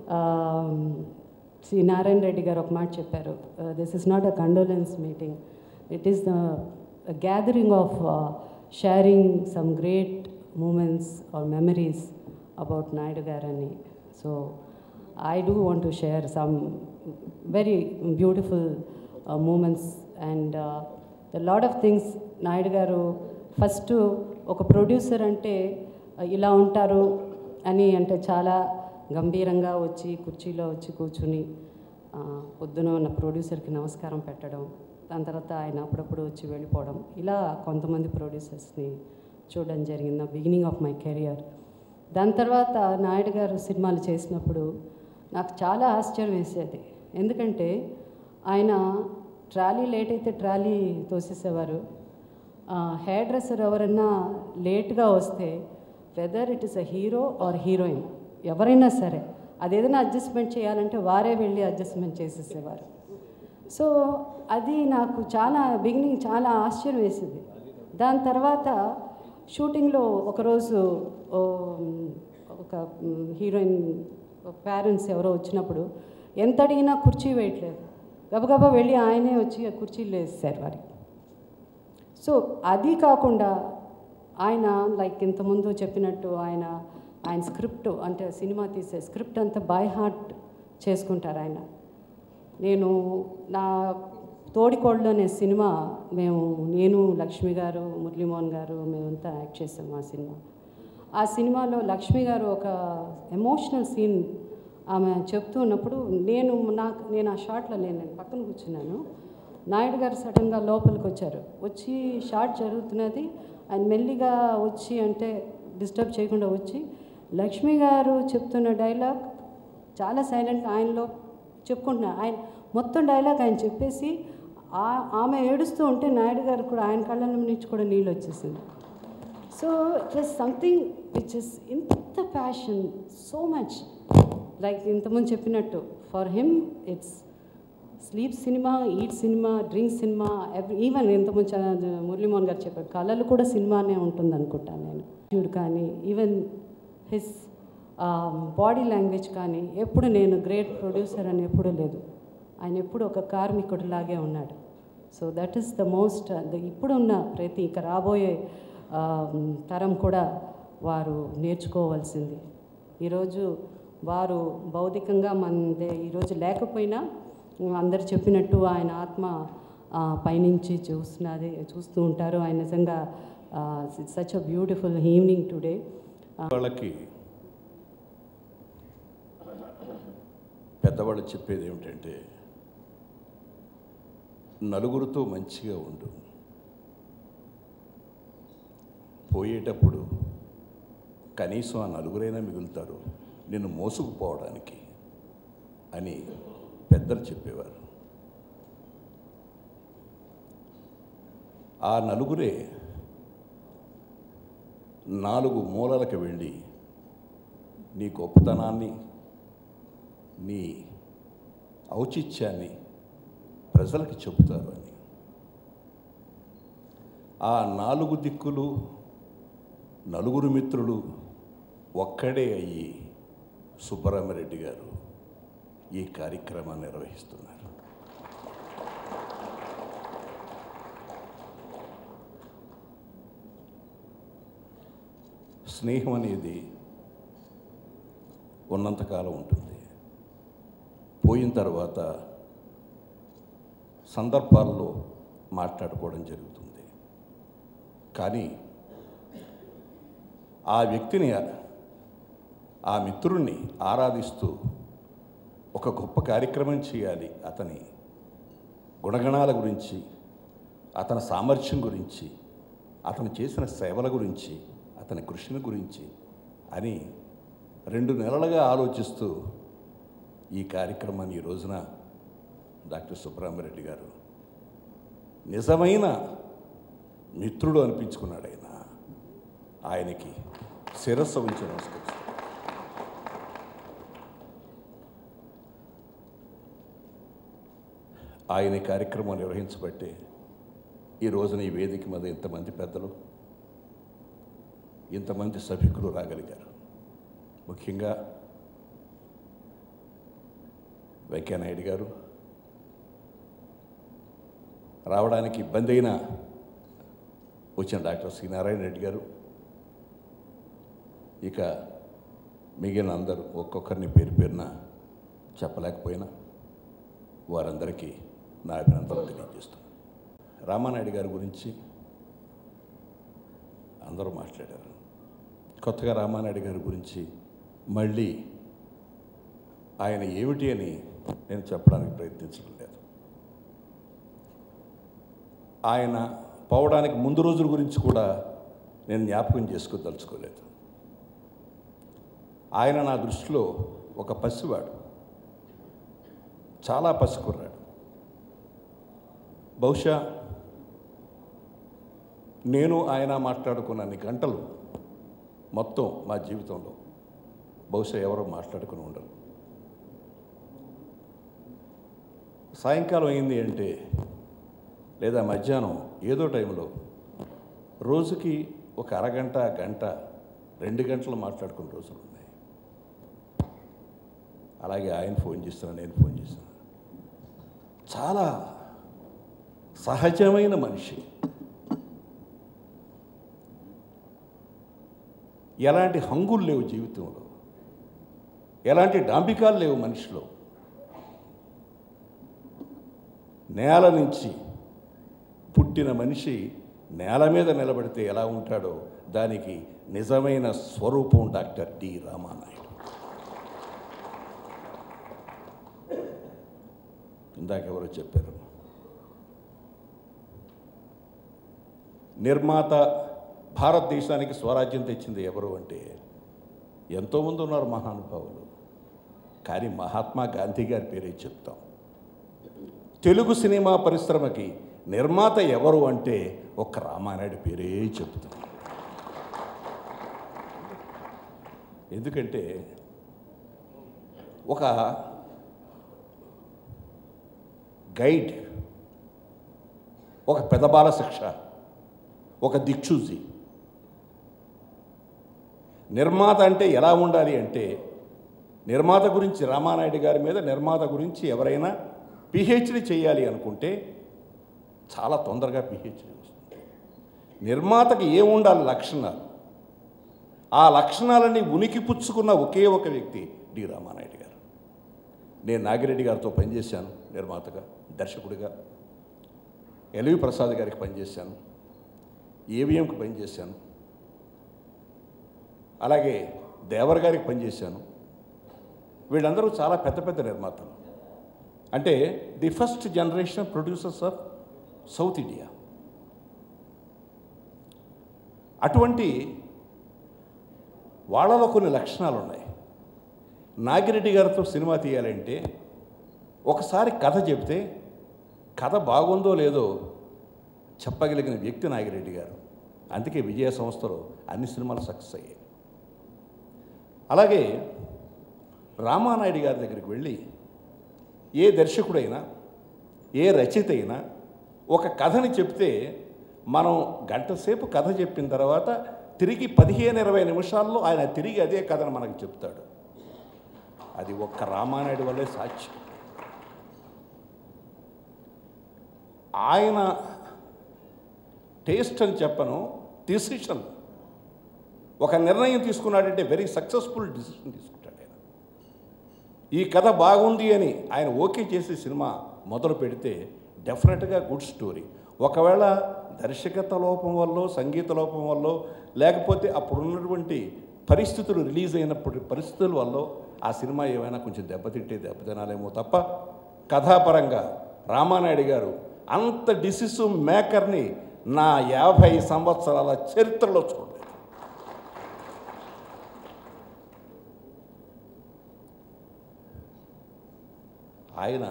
శ్రీ నారాయణ రెడ్డి గారు ఒక మాట చెప్పారు this is not a condolence meeting it is the gathering of sharing some great moments or memories about Naidu గారని so I do want to share some very beautiful moments and the lot of things Naidu గారు first ఒక producer అంటే uh, ఇలా ఉంటారు అని అంటే చాలా గంభీరంగా వచ్చి కుర్చీలో వచ్చి కూర్చుని ఆ, పొద్దున ఉన్న ప్రొడ్యూసర్కి నమస్కారం పెట్టడం దాని తర్వాత ఆయన అప్పుడప్పుడు వచ్చి వెళ్ళిపోవడం ఇలా కొంతమంది ప్రొడ్యూసర్స్ని చూడడం జరిగింది నా బిగినింగ్ ఆఫ్ మై కెరియర్ దాని తర్వాత నాయుడు గారు సినిమాలు చేసినప్పుడు నాకు చాలా ఆశ్చర్యం వేసేది ఎందుకంటే ఆయన ట్రాలీ లేట్ అయితే ట్రాలీ తోసేసేవారు హెయిర్ డ్రెస్సర్ ఎవరైనా లేట్గా వస్తే whether it is a hero or heroine ఎవరైనా సరే అదేదైనా అడ్జస్ట్మెంట్ చేయాలంటే వారే వెళ్ళి అడ్జస్ట్మెంట్ చేసేసేవారు సో అది నాకు చాలా బిగినింగ్ చాలా ఆశ్చర్యం వేసింది దాని తర్వాత షూటింగ్లో ఒకరోజు ఓ, ఒక హీరోయిన్ పేరెంట్స్ ఎవరో వచ్చినప్పుడు ఎంత అడిగినా కుర్చీ వేయట్లేదు గబగబా వెళ్ళి ఆయనే వచ్చి ఆ కుర్చీలు వేసేసారు వారికి సో అది కాకుండా ఆయన లైక్ ఇంతకుముందు చెప్పినట్టు ఆయన ఆయన స్క్రిప్ట్ అంటే సినిమా తీసే స్క్రిప్ట్ అంతా బై హార్ట్ చేసుకుంటారు ఆయన నేను నా తోడికోళ్ళు అనే సినిమా మేము నేను లక్ష్మి గారు మురళీమోహన్ గారు మేమంతా యాక్ట్ చేసాం ఆ సినిమా ఆ సినిమాలో లక్ష్మి గారు ఒక ఎమోషనల్ సీన్ ఆమె చెప్తూ ఉన్నప్పుడు నేను నాకు నేను ఆ షాట్లో లేను నేను పక్కన కూర్చున్నాను నాయుడు గారు సడన్గా లోపలికి వచ్చారు వచ్చి షాట్ జరుగుతున్నది ఆయన మెల్లిగా వచ్చి అంటే డిస్టర్బ్ చేయకుండా వచ్చి లక్ష్మి గారు చెప్తున్న డైలాగ్ చాలా సైలెంట్గా ఆయనలో చెప్పుకుంటున్నారు ఆయన మొత్తం డైలాగ్ ఆయన చెప్పేసి ఆ- ఆమె ఏడుస్తూ ఉంటే నాయుడు గారు కూడా ఆయన కళ్ళ నుంచి కూడా నీళ్ళు వచ్చేసింది so it was something which is ఇంత ప్యాషన్ సో మచ్ లైక్ ఇంతకుముందు చెప్పినట్టు for him it's sleep cinema eat cinema drink cinema every even ఇంతకుముందు చ- మురళీమోహన్ గారు చెప్పారు కళలు కూడా సినిమానే ఉంటుంది అనుకుంటాను నేను చూడు కానీ ఈవెన్ హిస్ బాడీ లాంగ్వేజ్ కానీ ఎప్పుడు నేను గ్రేట్ ప్రొడ్యూసర్ అని ఎప్పుడూ లేదు ఆయన ఎప్పుడు ఒక కార్మికుడిలాగే ఉన్నాడు so that is the most ఇప్పుడున్న ప్రతి ఇక రాబోయే ఆ, తరం కూడా వారు నేర్చుకోవాల్సింది ఈరోజు వారు భౌతికంగా మనదే ఈరోజు లేకపోయినా అందరు చెప్పినట్టు ఆయన ఆత్మ ఆ, పైనుంచి చూస్తున్నది చూస్తూ ఉంటారు ఆయన నిజంగా such a beautiful evening today వాళ్ళకి పెద్దవాళ్ళు చెప్పేది ఏమిటంటే నలుగురితో మంచిగా ఉండు పోయేటప్పుడు కనీసం ఆ నలుగురైనా మిగులుతారు నిన్ను మోసుకుపోవడానికి అని పెద్దలు చెప్పేవారు ఆ నలుగురే నాలుగు మూలలకు వెళ్ళి నీ గొప్పతనాన్ని నీ ఔచిత్యాన్ని ప్రజలకు చెబుతారు అని ఆ నాలుగు దిక్కులు నలుగురు మిత్రులు ఒక్కడే అయ్యి సుబ్బరామరెడ్డి గారు ఈ కార్యక్రమాన్ని నిర్వహిస్తున్నారు స్నేహం అనేది ఉన్నంతకాలం ఉంటుంది పోయిన తర్వాత సందర్భాల్లో మాట్లాడుకోవడం జరుగుతుంది కానీ ఆ వ్యక్తిని ఆ మిత్రుణ్ణి ఆరాధిస్తూ ఒక గొప్ప కార్యక్రమం చేయాలి అతని గుణగణాల గురించి అతని సామర్థ్యం గురించి అతను చేసిన సేవల గురించి అతని కృషిని గురించి అని రెండు నెలలుగా ఆలోచిస్తూ ఈ కార్యక్రమాన్ని ఈ రోజున డాక్టర్ సుబ్రహ్మరెడ్డి గారు నిజమైన మిత్రుడు అనిపించుకున్నాడు ఆయన ఆయనకి శిరస్సు ఉంచి నమస్కరిస్తాను ఆయన ఈ కార్యక్రమం నిర్వహించబట్టే ఈ రోజున ఈ వేదిక మీద ఇంతమంది పెద్దలు ఇంతమంది సభికులు రాగలిగారు ముఖ్యంగా వెంకయ్యనాయుడు గారు రావడానికి ఇబ్బంది అయినా వచ్చిన డాక్టర్ సి నారాయణ రెడ్డి గారు ఇక మిగిలిన అందరూ ఒక్కొక్కరిని పేరు పేరున చెప్పలేకపోయినా వారందరికీ నా అభినందనలు తెలియజేస్తున్నాను రామానాయుడు గారి గురించి అందరూ మాట్లాడారు కొత్తగా రామానాయుడు గారి గురించి మళ్ళీ ఆయన ఏమిటి అని నేను చెప్పడానికి ప్రయత్నించడం లేదు ఆయన పోవడానికి ముందు రోజుల గురించి కూడా నేను జ్ఞాపకం చేసుకోదలుచుకోలేదు ఆయన నా దృష్టిలో ఒక పసివాడు చాలా పసికుర్రాడు బహుశా నేను ఆయన మాట్లాడుకున్నన్ని గంటలు మొత్తం మా జీవితంలో బహుశా ఎవరో మాట్లాడుకుని ఉండరు సాయంకాలం అయింది అంటే లేదా మధ్యాహ్నం ఏదో టైంలో రోజుకి ఒక అరగంట గంట రెండు గంటలు మాట్లాడుకున్న రోజులు ఉన్నాయి అలాగే ఆయన ఫోన్ చేస్తున్నా నేను ఫోన్ చేస్తున్నా చాలా సహజమైన మనిషి ఎలాంటి హంగులు లేవు జీవితంలో ఎలాంటి డాంబికాలు లేవు మనిషిలో నేల నుంచి పుట్టిన మనిషి నేల మీద నిలబడితే ఎలా ఉంటాడో దానికి నిజమైన స్వరూపం డాక్టర్ డి రామానాయుడు ఇందాక ఎవరో చెప్పారు నిర్మాత భారతదేశానికి స్వరాజ్యం తెచ్చింది ఎవరు అంటే ఎంతోమంది ఉన్నారు మహానుభావులు కానీ మహాత్మా గాంధీ గారి పేరే చెప్తాం తెలుగు సినిమా పరిశ్రమకి నిర్మాత ఎవరు అంటే ఒక్క రామానాయుడు పేరే చెప్తాం ఎందుకంటే ఒక గైడ్ ఒక పెదబాల శిక్ష ఒక దిక్సూచి నిర్మాత అంటే ఎలా ఉండాలి అంటే నిర్మాత గురించి రామానాయుడు గారి మీద నిర్మాత గురించి ఎవరైనా పిహెచ్డి చేయాలి అనుకుంటే చాలా తొందరగా పిహెచ్డి వస్తుంది నిర్మాతకి ఏముండాలి లక్షణాలు ఆ లక్షణాలని ఉనికి పుచ్చుకున్న ఒకే ఒక వ్యక్తి డి రామానాయుడు గారు నేను నాగిరెడ్డి గారితో పనిచేశాను నిర్మాతగా దర్శకుడిగా ఎల్వి ప్రసాద్ గారికి పనిచేశాను ఏవిఎంకి పనిచేశాను అలాగే దేవర్ గారికి పనిచేశాను వీళ్ళందరూ చాలా పెద్ద పెద్ద నిర్మాతలు అంటే the first generation producers of south India అటువంటి వాళ్ళలో కొన్ని లక్షణాలు ఉన్నాయి నాగిరెడ్డి గారితో సినిమా తీయాలంటే ఒకసారి కథ చెప్తే కథ బాగుందో లేదో చెప్పగలిగిన వ్యక్తి నాగిరెడ్డి గారు అందుకే విజయ సంస్థలో అన్ని సినిమాలు సక్సెస్ అయ్యాయి అలాగే రామానాయుడు గారి దగ్గరికి వెళ్ళి ఏ దర్శకుడైనా ఏ రచయిత అయినా ఒక కథని చెప్తే మనం గంట సేపు కథ చెప్పిన తర్వాత తిరిగి పదిహేను ఇరవై నిమిషాల్లో ఆయన తిరిగి అదే కథను మనకు చెప్తాడు అది ఒక్క రామానాయుడు వల్లే సాధ్యం ఆయన టేస్ట్ అని చెప్పను డిసిషన్ ఒక నిర్ణయం తీసుకున్నాడంటే వెరీ సక్సెస్ఫుల్ డిసిషన్ తీసుకుంటాడు ఆయన ఈ కథ బాగుంది అని ఆయన ఓకే చేసి సినిమా మొదలు పెడితే డెఫినెట్గా గుడ్ స్టోరీ ఒకవేళ దర్శకత్వ లోపం వల్ల సంగీత లోపం వల్ల లేకపోతే అప్పుడున్నటువంటి పరిస్థితులు రిలీజ్ అయినప్పుడు పరిస్థితుల వల్ల ఆ సినిమా ఏమైనా కొంచెం దెబ్బతింటే దెబ్బతినాలేమో తప్ప కథాపరంగా రామానాయుడు గారు అంత డిసిసివ్ మేకర్ని నా యాభై సంవత్సరాల చరిత్రలో చూడలేదు ఆయన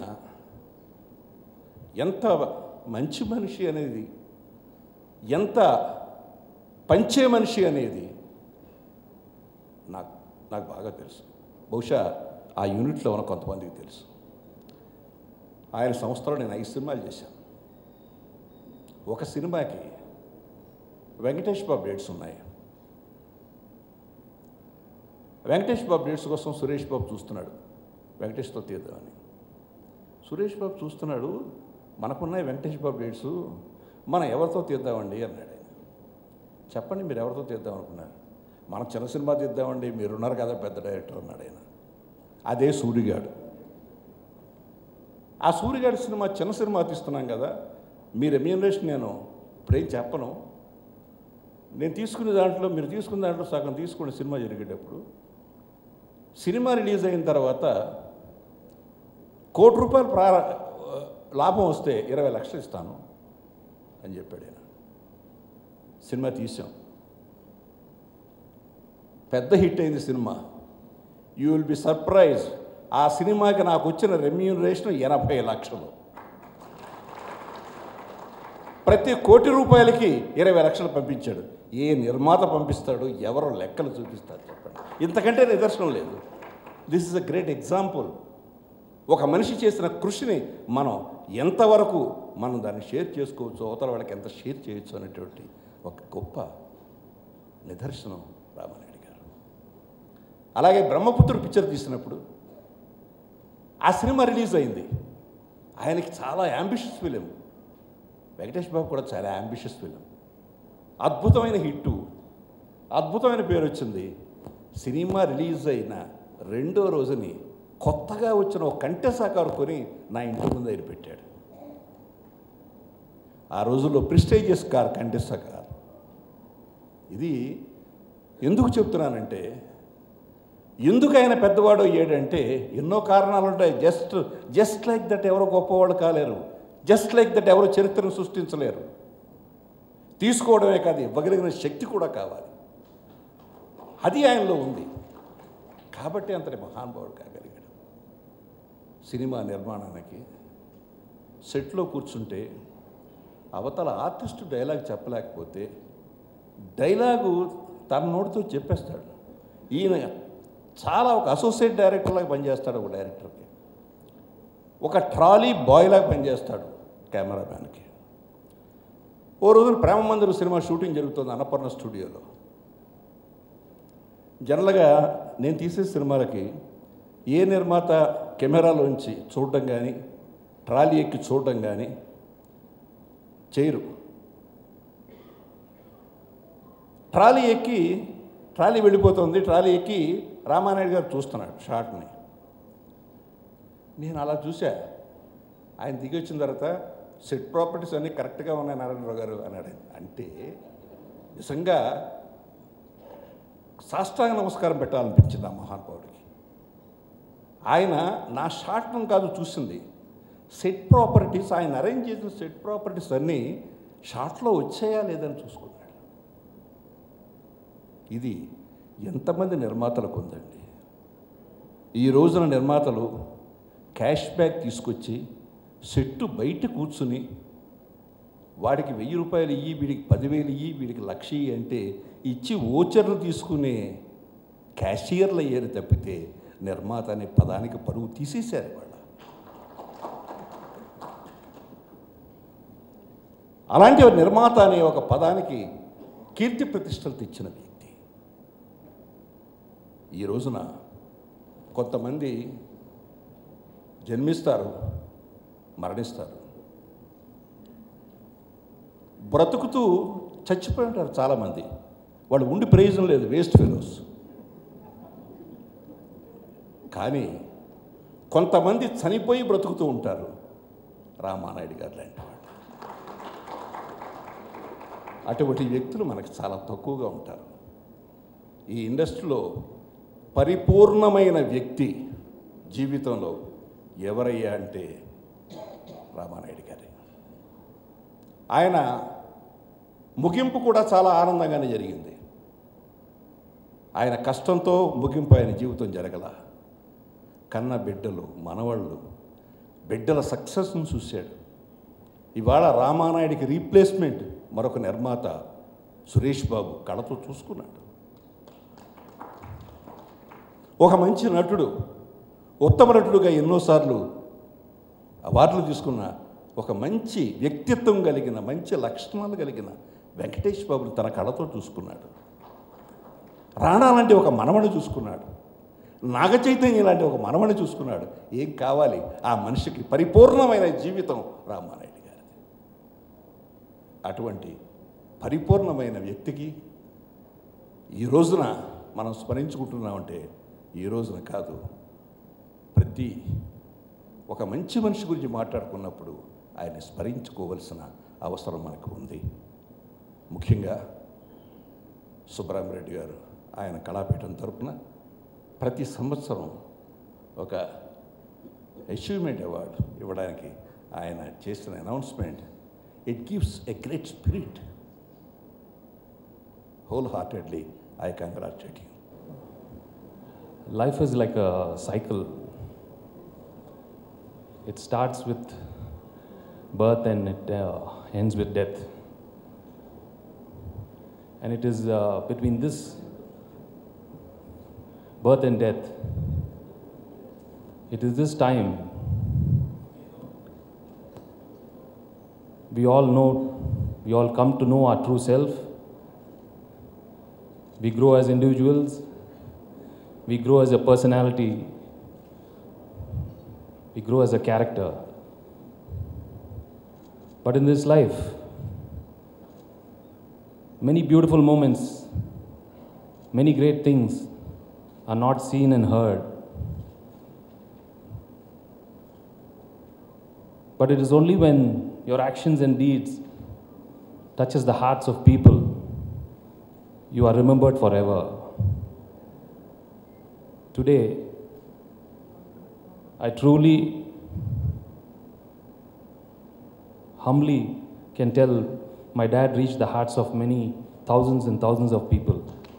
ఎంత మంచి మనిషి అనేది ఎంత పంచే మనిషి అనేది నాకు నాకు బాగా తెలుసు బహుశా ఆ యూనిట్లో ఉన్న కొంతమందికి తెలుసు ఆయన సంస్థలో నేను ఐదు సినిమాలు చేశాను ఒక సినిమాకి వెంకటేష్ బాబు డేట్స్ ఉన్నాయి వెంకటేష్ బాబు డేట్స్ కోసం సురేష్ బాబు చూస్తున్నాడు వెంకటేష్తో తీద్దామని సురేష్ బాబు చూస్తున్నాడు మనకున్నాయి వెంకటేష్ బాబు డేట్స్ మనం ఎవరితో తీద్దామండి అన్నాడు ఆయన చెప్పండి మీరు ఎవరితో తీద్దాం అనుకున్నారు మనం చిన్న సినిమా తీద్దామండి మీరున్నారు కదా పెద్ద డైరెక్టర్ అన్నాడు ఆయన అదే సూరిగాడు ఆ సూర్యగాడి సినిమా చిన్న సినిమా తీస్తున్నాం కదా మీ రెమ్యూనరేషన్ నేను ఇప్పుడేం చెప్పను నేను తీసుకునే దాంట్లో మీరు తీసుకున్న దాంట్లో సగం తీసుకునే సినిమా జరిగేటప్పుడు సినిమా రిలీజ్ అయిన తర్వాత కోటి రూపాయలు ప్రా లాభం వస్తే ఇరవై లక్షలు ఇస్తాను అని చెప్పాడు ఆయన సినిమా తీసాం పెద్ద హిట్ అయింది cinema you will be surprise ఆ సినిమాకి నాకు వచ్చిన రెమ్యూనరేషన్ ఎనభై లక్షలు ప్రతి కోటి రూపాయలకి ఇరవై లక్షలు పంపించాడు ఏ నిర్మాత పంపిస్తాడు ఎవరో లెక్కలు చూపిస్తారు చెప్పండి ఇంతకంటే నిదర్శనం లేదు this is a great example ఒక మనిషి చేసిన కృషిని మనం ఎంతవరకు మనం దాన్ని షేర్ చేసుకోవచ్చు అవతల వాళ్ళకి ఎంత షేర్ చేయొచ్చు అనేటువంటి ఒక గొప్ప నిదర్శనం రామానాయుడు గారు అలాగే బ్రహ్మపుత్రుడు పిక్చర్ తీసినప్పుడు ఆ సినిమా రిలీజ్ అయింది ఆయనకి చాలా యాంబిషియస్ ఫిలిం వెంకటేష్ బాబు కూడా చాలా యాంబిషియస్ ఫిలిం అద్భుతమైన హిట్టు అద్భుతమైన పేరు వచ్చింది సినిమా రిలీజ్ అయిన రెండో రోజుని కొత్తగా వచ్చిన ఒక కంటె సాకారు కొని నా ఇంటి ముందు దగ్గర పెట్టాడు ఆ రోజుల్లో ప్రిస్టేజియస్ కార్ కంటెస్సా కార్ ఇది ఎందుకు చెప్తున్నానంటే ఎందుకు ఆయన పెద్దవాడు అయ్యాడంటే ఎన్నో కారణాలు ఉంటాయి జస్ట్ జస్ట్ లైక్ దట్ ఎవరో గొప్పవాళ్ళు కాలేరు జస్ట్ లైక్ దట్ ఎవరో చరిత్రను సృష్టించలేరు తీసుకోవడమే కాదు ఇవ్వగలిగిన శక్తి కూడా కావాలి అది ఆయనలో ఉంది కాబట్టి అంతటి మహానుభావుడు కాగలిగాడు సినిమా నిర్మాణానికి సెట్లో కూర్చుంటే అవతల ఆర్టిస్టు డైలాగ్ చెప్పలేకపోతే డైలాగు తన నోటితో చెప్పేస్తాడు ఈయన చాలా ఒక అసోసియేట్ డైరెక్టర్లాగా పనిచేస్తాడు ఒక డైరెక్టర్కి ఒక ట్రాలీ బాయ్ లాగా పనిచేస్తాడు కెమెరామ్యాన్కి ఓ రోజున ప్రేమ మందిర సినిమా షూటింగ్ జరుగుతుంది అన్నపూర్ణ స్టూడియోలో జనరల్గా నేను తీసే సినిమాలకి ఏ నిర్మాత కెమెరాలోంచి చూడడం కానీ ట్రాలీ ఎక్కి చూడడం కానీ చేయరు ట్రాలీ ఎక్కి ట్రాలీ వెళ్ళిపోతుంది ట్రాలీ ఎక్కి రామానాయుడు గారు చూస్తున్నాడు షార్ట్ని నేను అలా చూసా ఆయన దిగి వచ్చిన తర్వాత సెట్ ప్రాపర్టీస్ అన్నీ కరెక్ట్గా ఉన్నాయి నారాయణరావు గారు అన్నాడు ఆయన. అంటే నిజంగా సాష్టాంగ నమస్కారం పెట్టాలనిపించింది ఆ మహానుభావుడికి ఆయన నా షార్ట్ను కాదు చూసింది సెట్ ప్రాపర్టీస్ ఆయన అరేంజ్ చేసిన సెట్ ప్రాపర్టీస్ అన్నీ షార్ట్లో వచ్చాయా లేదని చూసుకున్నాడు ఇది ఎంతమంది నిర్మాతలకు ఉందండి ఈ రోజున నిర్మాతలు క్యాష్ బ్యాక్ తీసుకొచ్చి సెట్టు బయట కూర్చుని వాడికి వెయ్యి రూపాయలు ఇయ్యి వీడికి పదివేలు ఇయ్యి వీడికి లక్ష ఇయ్యి అంటే ఇచ్చి ఓచర్లు తీసుకునే క్యాషియర్లు అయ్యారు తప్పితే నిర్మాత అనే పదానికి పరువు తీసేశారు వాళ్ళ అలాంటి ఒక నిర్మాత అనే ఒక పదానికి కీర్తి ప్రతిష్టలు తెచ్చిన వ్యక్తి ఈ రోజున కొంతమంది జన్మిస్తారు మరణిస్తారు బ్రతుకుతూ చచ్చిపోయి ఉంటారు చాలామంది వాళ్ళు ఉండి ప్రయోజనం లేదు వేస్ట్ ఫెలోస్ కానీ కొంతమంది చనిపోయి బ్రతుకుతూ ఉంటారు రామానాయుడు గారు లాంటి వాళ్ళు అటువంటి వ్యక్తులు మనకు చాలా తక్కువగా ఉంటారు ఈ ఇండస్ట్రీలో పరిపూర్ణమైన వ్యక్తి జీవితంలో ఎవరయ్యా అంటే రామానాయుడు గారి ఆయన ముగింపు కూడా చాలా ఆనందంగానే జరిగింది ఆయన కష్టంతో ముగింపు ఆయన జీవితం జరగల కన్న బిడ్డలు మనవాళ్ళు బిడ్డల సక్సెస్ను చూశాడు ఇవాళ రామానాయుడికి రీప్లేస్మెంట్ మరొక నిర్మాత సురేష్ బాబు కళతో చూసుకున్నాడు ఒక మంచి నటుడు ఉత్తమ నటుడుగా ఎన్నోసార్లు అవార్డులు తీసుకున్న ఒక మంచి వ్యక్తిత్వం కలిగిన మంచి లక్షణాలు కలిగిన వెంకటేష్ బాబుని తన కళతో చూసుకున్నాడు రాణా లాంటి ఒక మనవని చూసుకున్నాడు నాగ చైతన్య లాంటి ఒక మనవని చూసుకున్నాడు ఏం కావాలి ఆ మనిషికి పరిపూర్ణమైన జీవితం రామానాయుడు గారిది అటువంటి పరిపూర్ణమైన వ్యక్తికి ఈ రోజున మనం స్మరించుకుంటున్నామంటే ఈ రోజున కాదు ప్రతి ఒక మంచి మనిషి గురించి మాట్లాడుకున్నప్పుడు ఆయన స్మరించుకోవలసిన అవసరం మనకు ఉంది ముఖ్యంగా సుబ్బరామరెడ్డి గారు ఆయన కళాపీఠం తరపున ప్రతి సంవత్సరం ఒక అచీవ్మెంట్ అవార్డు ఇవ్వడానికి ఆయన చేసిన announcement it gives a great spirit wholeheartedly I congratulate you Life is like a cycle. It starts with birth and it uh, ends with death. And it is uh, between this birth and death, it is this time we all know, we all come to know our true self. We grow as individuals, we grow as a personality, we grow as a character. But in this life, many beautiful moments many great things are not seen and heard. But it is only when your actions and deeds touches the hearts of people you are remembered forever. Today, I truly, humbly can tell my dad reached the hearts of many thousands and thousands of people.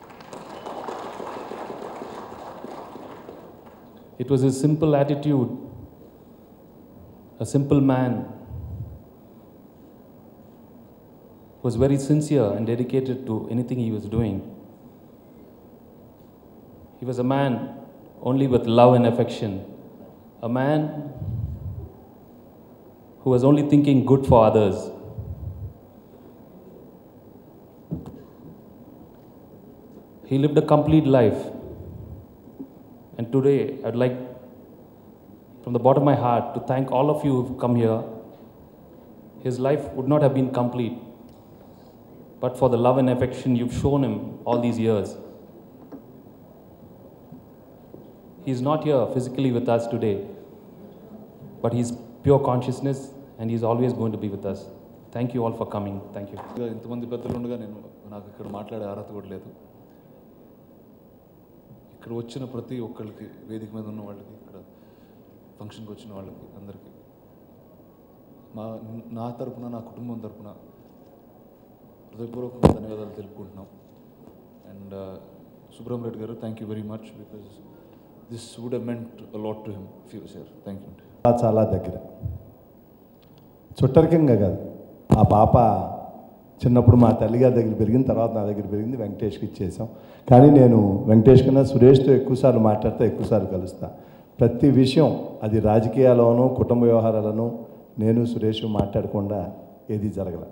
It was his simple attitude, a simple man, was very sincere and dedicated to anything he was doing. He was a man only with love and affection, a man who was only thinking good for others. He lived a complete life. And today, I'd like, from the bottom of my heart, to thank all of you who've come here. His life would not have been complete but for the love and affection you've shown him all these years. He's not here physically with us today, but he's pure consciousness and he's always going to be with us. Thank you all for coming. Thank you. ఇంతమంది పెద్దలు ఉండగా నేను నాకు ఇక్కడ మాట్లాడే అర్హత కూడా లేదు ఇక్కడ వచ్చిన ప్రతి ఒక్కరికి వేదిక మీద ఉన్న వాళ్ళకి ఇక్కడ ఫంక్షన్కి వచ్చిన వాళ్ళకి అందరికీ మా నా తరపున నా కుటుంబం తరపున హృదయపూర్వకంగా ధన్యవాదాలు తెలుపుకుంటున్నాం అండ్ సుబ్రహ్మ రెడ్డి గారు thank you very much because this would have meant a lot to him few sir thank you చాలా చాలా దగ్గర చుట్టరికంగా కాదు ఆ పాప చిన్నప్పుడు మా తల్లిగారి దగ్గర పెరిగిన తర్వాత నా దగ్గర పెరిగింది వెంకటేష్కి ఇచ్చేసాం కానీ నేను వెంకటేష్ కన్నా సురేష్తో ఎక్కువసార్లు మాట్లాడితే ఎక్కువసార్లు కలుస్తా ప్రతి విషయం అది రాజకీయాల్లోనూ కుటుంబ వ్యవహారాలను నేను సురేష్ మాట్లాడకుండా ఏది జరగల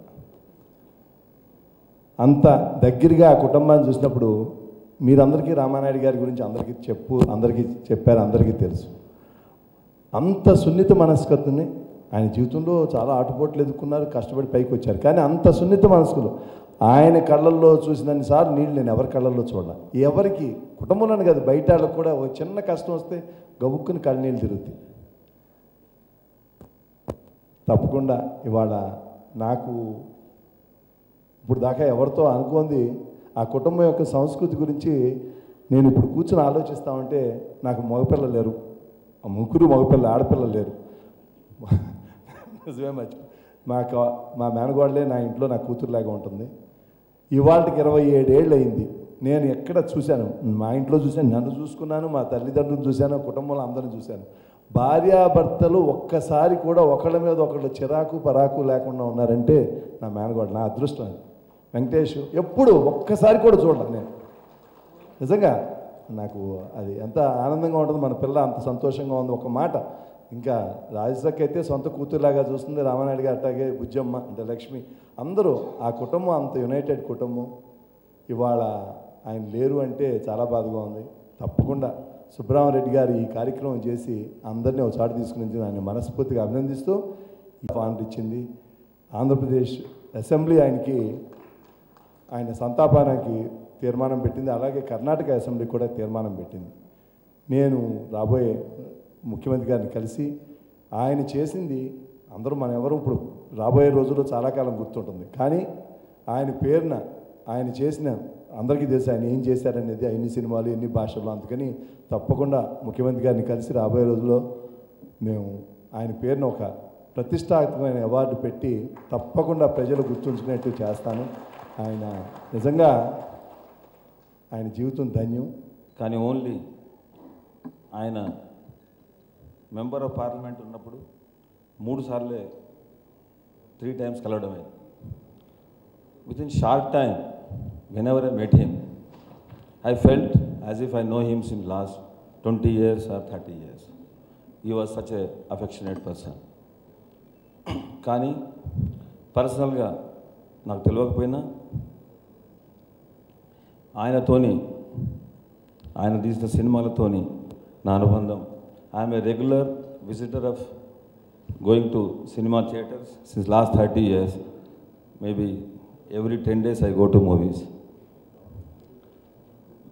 అంత దగ్గరగా ఆ కుటుంబాన్ని చూసినప్పుడు మీరందరికీ రామానాయుడు గారి గురించి అందరికీ చెప్పు అందరికీ చెప్పారు అందరికీ తెలుసు అంత సున్నిత మనస్కత్తుని ఆయన జీవితంలో చాలా ఆటుపోట్లు ఎదుర్కొన్నారు కష్టపడి పైకి వచ్చారు కానీ అంత సున్నిత మనస్కులు ఆయన కళ్ళల్లో చూసినన్ని సార్లు నీళ్ళు నేను ఎవరి కళ్ళల్లో చూడాలి ఎవరికి కుటుంబంలోనే కాదు బయట వాళ్ళకి కూడా ఒక చిన్న కష్టం వస్తే గబుక్కుని కళ్ళనీళ్ళు తిరుగుతాయి తప్పకుండా ఇవాళ నాకు ఇప్పుడు దాకా ఎవరితో అనుకోంది ఆ కుటుంబం యొక్క సంస్కృతి గురించి నేను ఇప్పుడు కూర్చొని ఆలోచిస్తా ఉంటే నాకు మగపిల్లలు లేరు ఆ ముగ్గురు మగపిల్లలు ఆడపిల్లలు లేరు నిజమే మర్చి మా క- మా మేనగోడలే నా ఇంట్లో నా కూతురులాగా ఉంటుంది ఇవాళకి ఇరవై ఏడేళ్ళు అయింది నేను ఎక్కడ చూశాను మా ఇంట్లో చూశాను నన్ను చూసుకున్నాను మా తల్లిదండ్రులు చూశాను కుటుంబంలో అందరిని చూశాను భార్యాభర్తలు ఒక్కసారి కూడా ఒకళ్ళ మీద ఒకళ్ళు చిరాకు పరాకు లేకుండా ఉన్నారంటే నా మేనగోడ నా అదృష్టం అది వెంకటేష్ ఎప్పుడు ఒక్కసారి కూడా చూడాలి నేను నిజంగా నాకు అది ఎంత ఆనందంగా ఉంటుంది మన పిల్ల అంత సంతోషంగా ఉంది ఒక మాట ఇంకా రాజసక్ అయితే సొంత కూతురులాగా చూస్తుంది రామనాయుడు గారు అట్లాగే బుజ్జమ్మ అంటే లక్ష్మి అందరూ ఆ కుటుంబం అంత యునైటెడ్ కుటుంబం ఇవాళ ఆయన లేరు అంటే చాలా బాధగా ఉంది తప్పకుండా సుబ్రహ్మరెడ్డి గారు ఈ కార్యక్రమం చేసి అందరినీ ఒక చాటు తీసుకుని ఆయన మనస్ఫూర్తిగా అభినందిస్తూ ఈ ఫాంట్ ఇచ్చింది ఆంధ్రప్రదేశ్ అసెంబ్లీ ఆయనకి ఆయన సంతాపానికి తీర్మానం పెట్టింది అలాగే కర్ణాటక అసెంబ్లీ కూడా తీర్మానం పెట్టింది నేను రాబోయే ముఖ్యమంత్రి గారిని కలిసి ఆయన చేసింది అందరూ మనం ఎవరు ఇప్పుడు రాబోయే రోజుల్లో చాలా కాలం గుర్తుంటుంది కానీ ఆయన పేరున ఆయన చేసిన అందరికీ తెలుసు ఆయన ఏం చేశారనేది ఎన్ని సినిమాలు ఎన్ని భాషల్లో అందుకని తప్పకుండా ముఖ్యమంత్రి గారిని కలిసి రాబోయే రోజుల్లో మేము ఆయన పేరున ఒక ప్రతిష్టాత్మకమైన అవార్డు పెట్టి తప్పకుండా ప్రజలు గుర్తుంచుకునేట్టు చేస్తాను ఆయన నిజంగా ఆయన జీవితం ధన్యం కానీ ఓన్లీ ఆయన మెంబర్ ఆఫ్ పార్లమెంట్ ఉన్నప్పుడు మూడు సార్లే త్రీ టైమ్స్ కలవడమే within short time whenever I met him I felt as if I know him since last twenty years or thirty years he was such a affectionate person కానీ పర్సనల్గా నాకు తెలియకపోయినా ఆయనతోని ఆయన తీసిన సినిమాలతోని నా అనుబంధం I'm a regular visitor of going to cinema theatres since last thirty years maybe every ten days I go to movies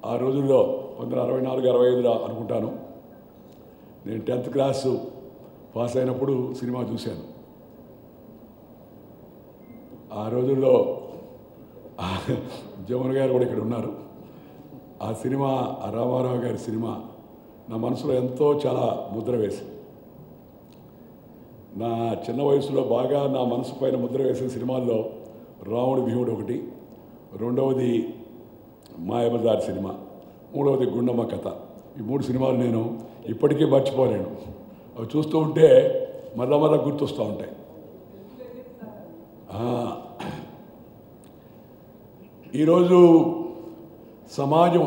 ఆ రోజుల్లో పంతొమ్మిది అరవై నాలుగు అరవై ఐదులో అనుకుంటాను నేను టెన్త్ క్లాసు పాస్ అయినప్పుడు సినిమా చూశాను ఆ రోజుల్లో ఆ జమున గారు కూడా ఇక్కడ ఉన్నారు ఆ సినిమా ఆ రామారావు గారి సినిమా నా మనసులో ఎంతో చాలా ముద్ర వేసింది నా చిన్న వయసులో బాగా నా మనసు పైన ముద్ర వేసిన సినిమాల్లో రాముడు భీముడు ఒకటి రెండవది మాయబజార్ సినిమా మూడవది గుండమ్మ కథ ఈ మూడు సినిమాలు నేను ఇప్పటికీ మర్చిపోలేను అవి చూస్తూ ఉంటే మళ్ళా మళ్ళా గుర్తొస్తూ ఉంటాయి ఆ, ఈరోజు సమాజం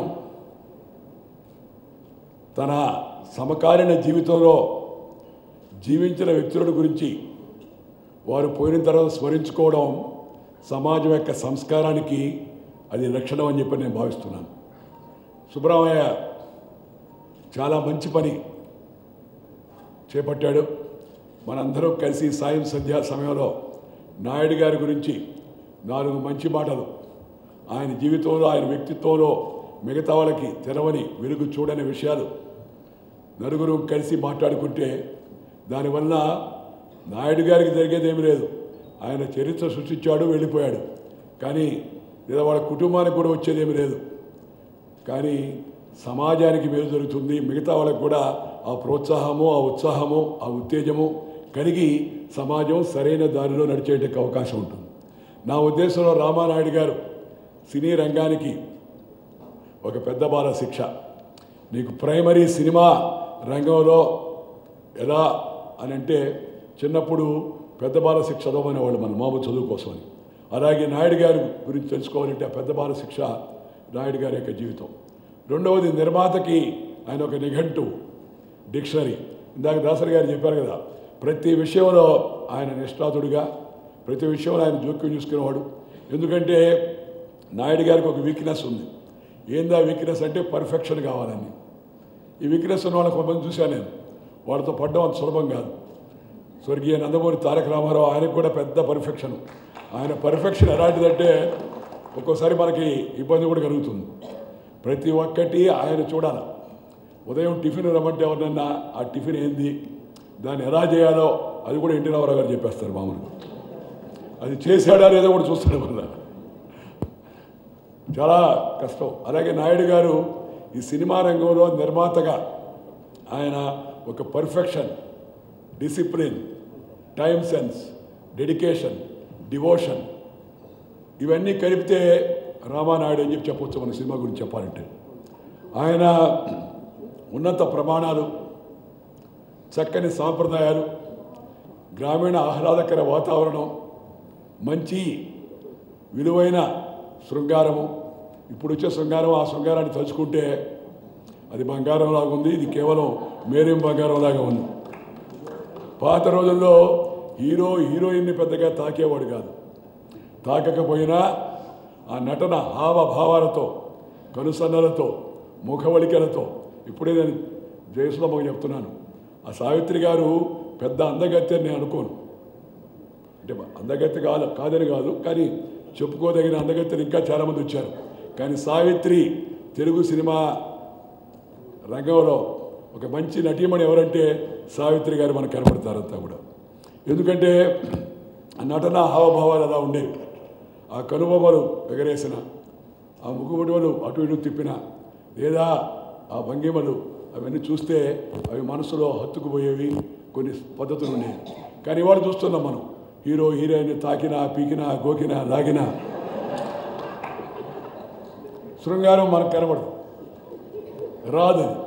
తన సమకాలీన జీవితంలో జీవించిన వ్యక్తుల గురించి వారు పోయిన తర్వాత స్మరించుకోవడం సమాజం యొక్క సంస్కారానికి అది లక్షణం అని చెప్పి నేను భావిస్తున్నాను సుబ్రహ్మణ్య చాలా మంచి పని చేపట్టాడు మనందరం కలిసి సాయం సంధ్యా సమయంలో నాయుడు గారి గురించి నాలుగు మంచి మాటలు ఆయన జీవితంలో ఆయన వ్యక్తిత్వంలో మిగతా వాళ్ళకి తెరవని వెలుగు చూడని విషయాలు నలుగురు కలిసి మాట్లాడుకుంటే దానివల్ల నాయుడు గారికి జరిగేది ఏమీ లేదు ఆయన చరిత్ర సృష్టించాడు వెళ్ళిపోయాడు కానీ లేదా వాళ్ళ కుటుంబానికి కూడా వచ్చేది ఏమీ లేదు కానీ సమాజానికి మేలు జరుగుతుంది మిగతా వాళ్ళకి కూడా ఆ ప్రోత్సాహము ఆ ఉత్సాహము ఆ ఉత్తేజము కలిగి సమాజం సరైన దారిలో నడిచేటకు అవకాశం ఉంటుంది నా ఉద్దేశంలో రామానాయుడు గారు సినీ రంగానికి ఒక పెద్ద బాల శిక్ష నీకు ప్రైమరీ సినిమా రంగంలో ఎలా అని అంటే చిన్నప్పుడు పెద్ద బాల శిక్ష చదవమనేవాళ్ళు మన మామూలు చదువు కోసమని అలాగే నాయుడు గారి గురించి తెలుసుకోవాలంటే ఆ పెద్ద బాల శిక్ష నాయుడు గారి యొక్క జీవితం రెండవది నిర్మాతకి ఆయన ఒక నిఘంటు డిక్షనరీ ఇందాక దాసరి గారు చెప్పారు కదా ప్రతి విషయంలో ఆయన నిష్ఠాతుడిగా ప్రతి విషయంలో ఆయన జోక్యం చూసుకునేవాడు ఎందుకంటే నాయుడు గారికి ఒక వీక్నెస్ ఉంది ఏందా వీక్నెస్ అంటే పర్ఫెక్షన్ కావాలని ఈ వీక్నెస్ ఉన్న వాళ్ళని కొంతమంది చూశాను నేను వాళ్ళతో పడ్డం అంత సులభం కాదు స్వర్గీయ నందమూరి తారక రామారావు ఆయనకు కూడా పెద్ద పర్ఫెక్షన్ ఆయన పర్ఫెక్షన్ ఎలాంటిదంటే ఒక్కోసారి మనకి ఇబ్బంది కూడా కలుగుతుంది ప్రతి ఒక్కటి ఆయన చూడాలి ఉదయం టిఫిన్ రమ్మంటే ఎవరినన్నా ఆ టిఫిన్ ఏంది దాన్ని ఎలా చేయాలో అది కూడా ఎన్టీ రామారావు గారు చెప్పేస్తారు మామూలుగా అది చేశాడా లేదో కూడా చూస్తాడు మళ్ళా చాలా కష్టం అలాగే నాయుడు గారు ఈ సినిమా రంగంలో నిర్మాతగా ఆయన ఒక perfection discipline time sense dedication devotion ఇవన్నీ కలిపితే రామానాయుడు అని చెప్పి చెప్పొచ్చు మన సినిమా గురించి చెప్పాలంటే ఆయన ఉన్నత ప్రమాణాలు చక్కని సాంప్రదాయాలు గ్రామీణ ఆహ్లాదకర వాతావరణం మంచి విలువైన శృంగారము ఇప్పుడు వచ్చే శృంగారం ఆ శృంగారాన్ని తలుచుకుంటే అది బంగారం లాగా ఉంది ఇది కేవలం మేరేం బంగారం లాగా ఉంది పాత రోజుల్లో హీరో హీరోయిన్ని పెద్దగా తాకేవాడు కాదు తాకకపోయినా ఆ నటన హావభావాలతో కనుసన్నలతో ముఖవళికలతో ఇప్పుడే నేను జయసులమ్మకు చెప్తున్నాను ఆ సావిత్రి గారు పెద్ద అందగత్తి అని నేను అనుకోను అంటే అందగత్తి కాదు కాదని కాదు కానీ చెప్పుకోదగిన అందగత్తెలు ఇంకా చాలామంది వచ్చారు కానీ సావిత్రి తెలుగు సినిమా రంగంలో ఒక మంచి నటీమణి ఎవరంటే సావిత్రి గారు మనకు కనపడతారంతా కూడా ఎందుకంటే ఆ నటన హావభావాలు అలా ఉండేవి ఆ కనుబొమ్మలు ఎగరేసిన ఆ ముఖముడువలు అటు ఇటు తిప్పిన లేదా ఆ భంగిమలు అవన్నీ చూస్తే అవి మనసులో హత్తుకుపోయేవి కొన్ని పద్ధతులు ఉండేవి కానీ ఇవాళ చూస్తున్నాం మనం హీరో హీరోయిన్ తాకినా పీకినా గోకినా లాగినా శృంగారం మనకు కనబడదు రాదు అది.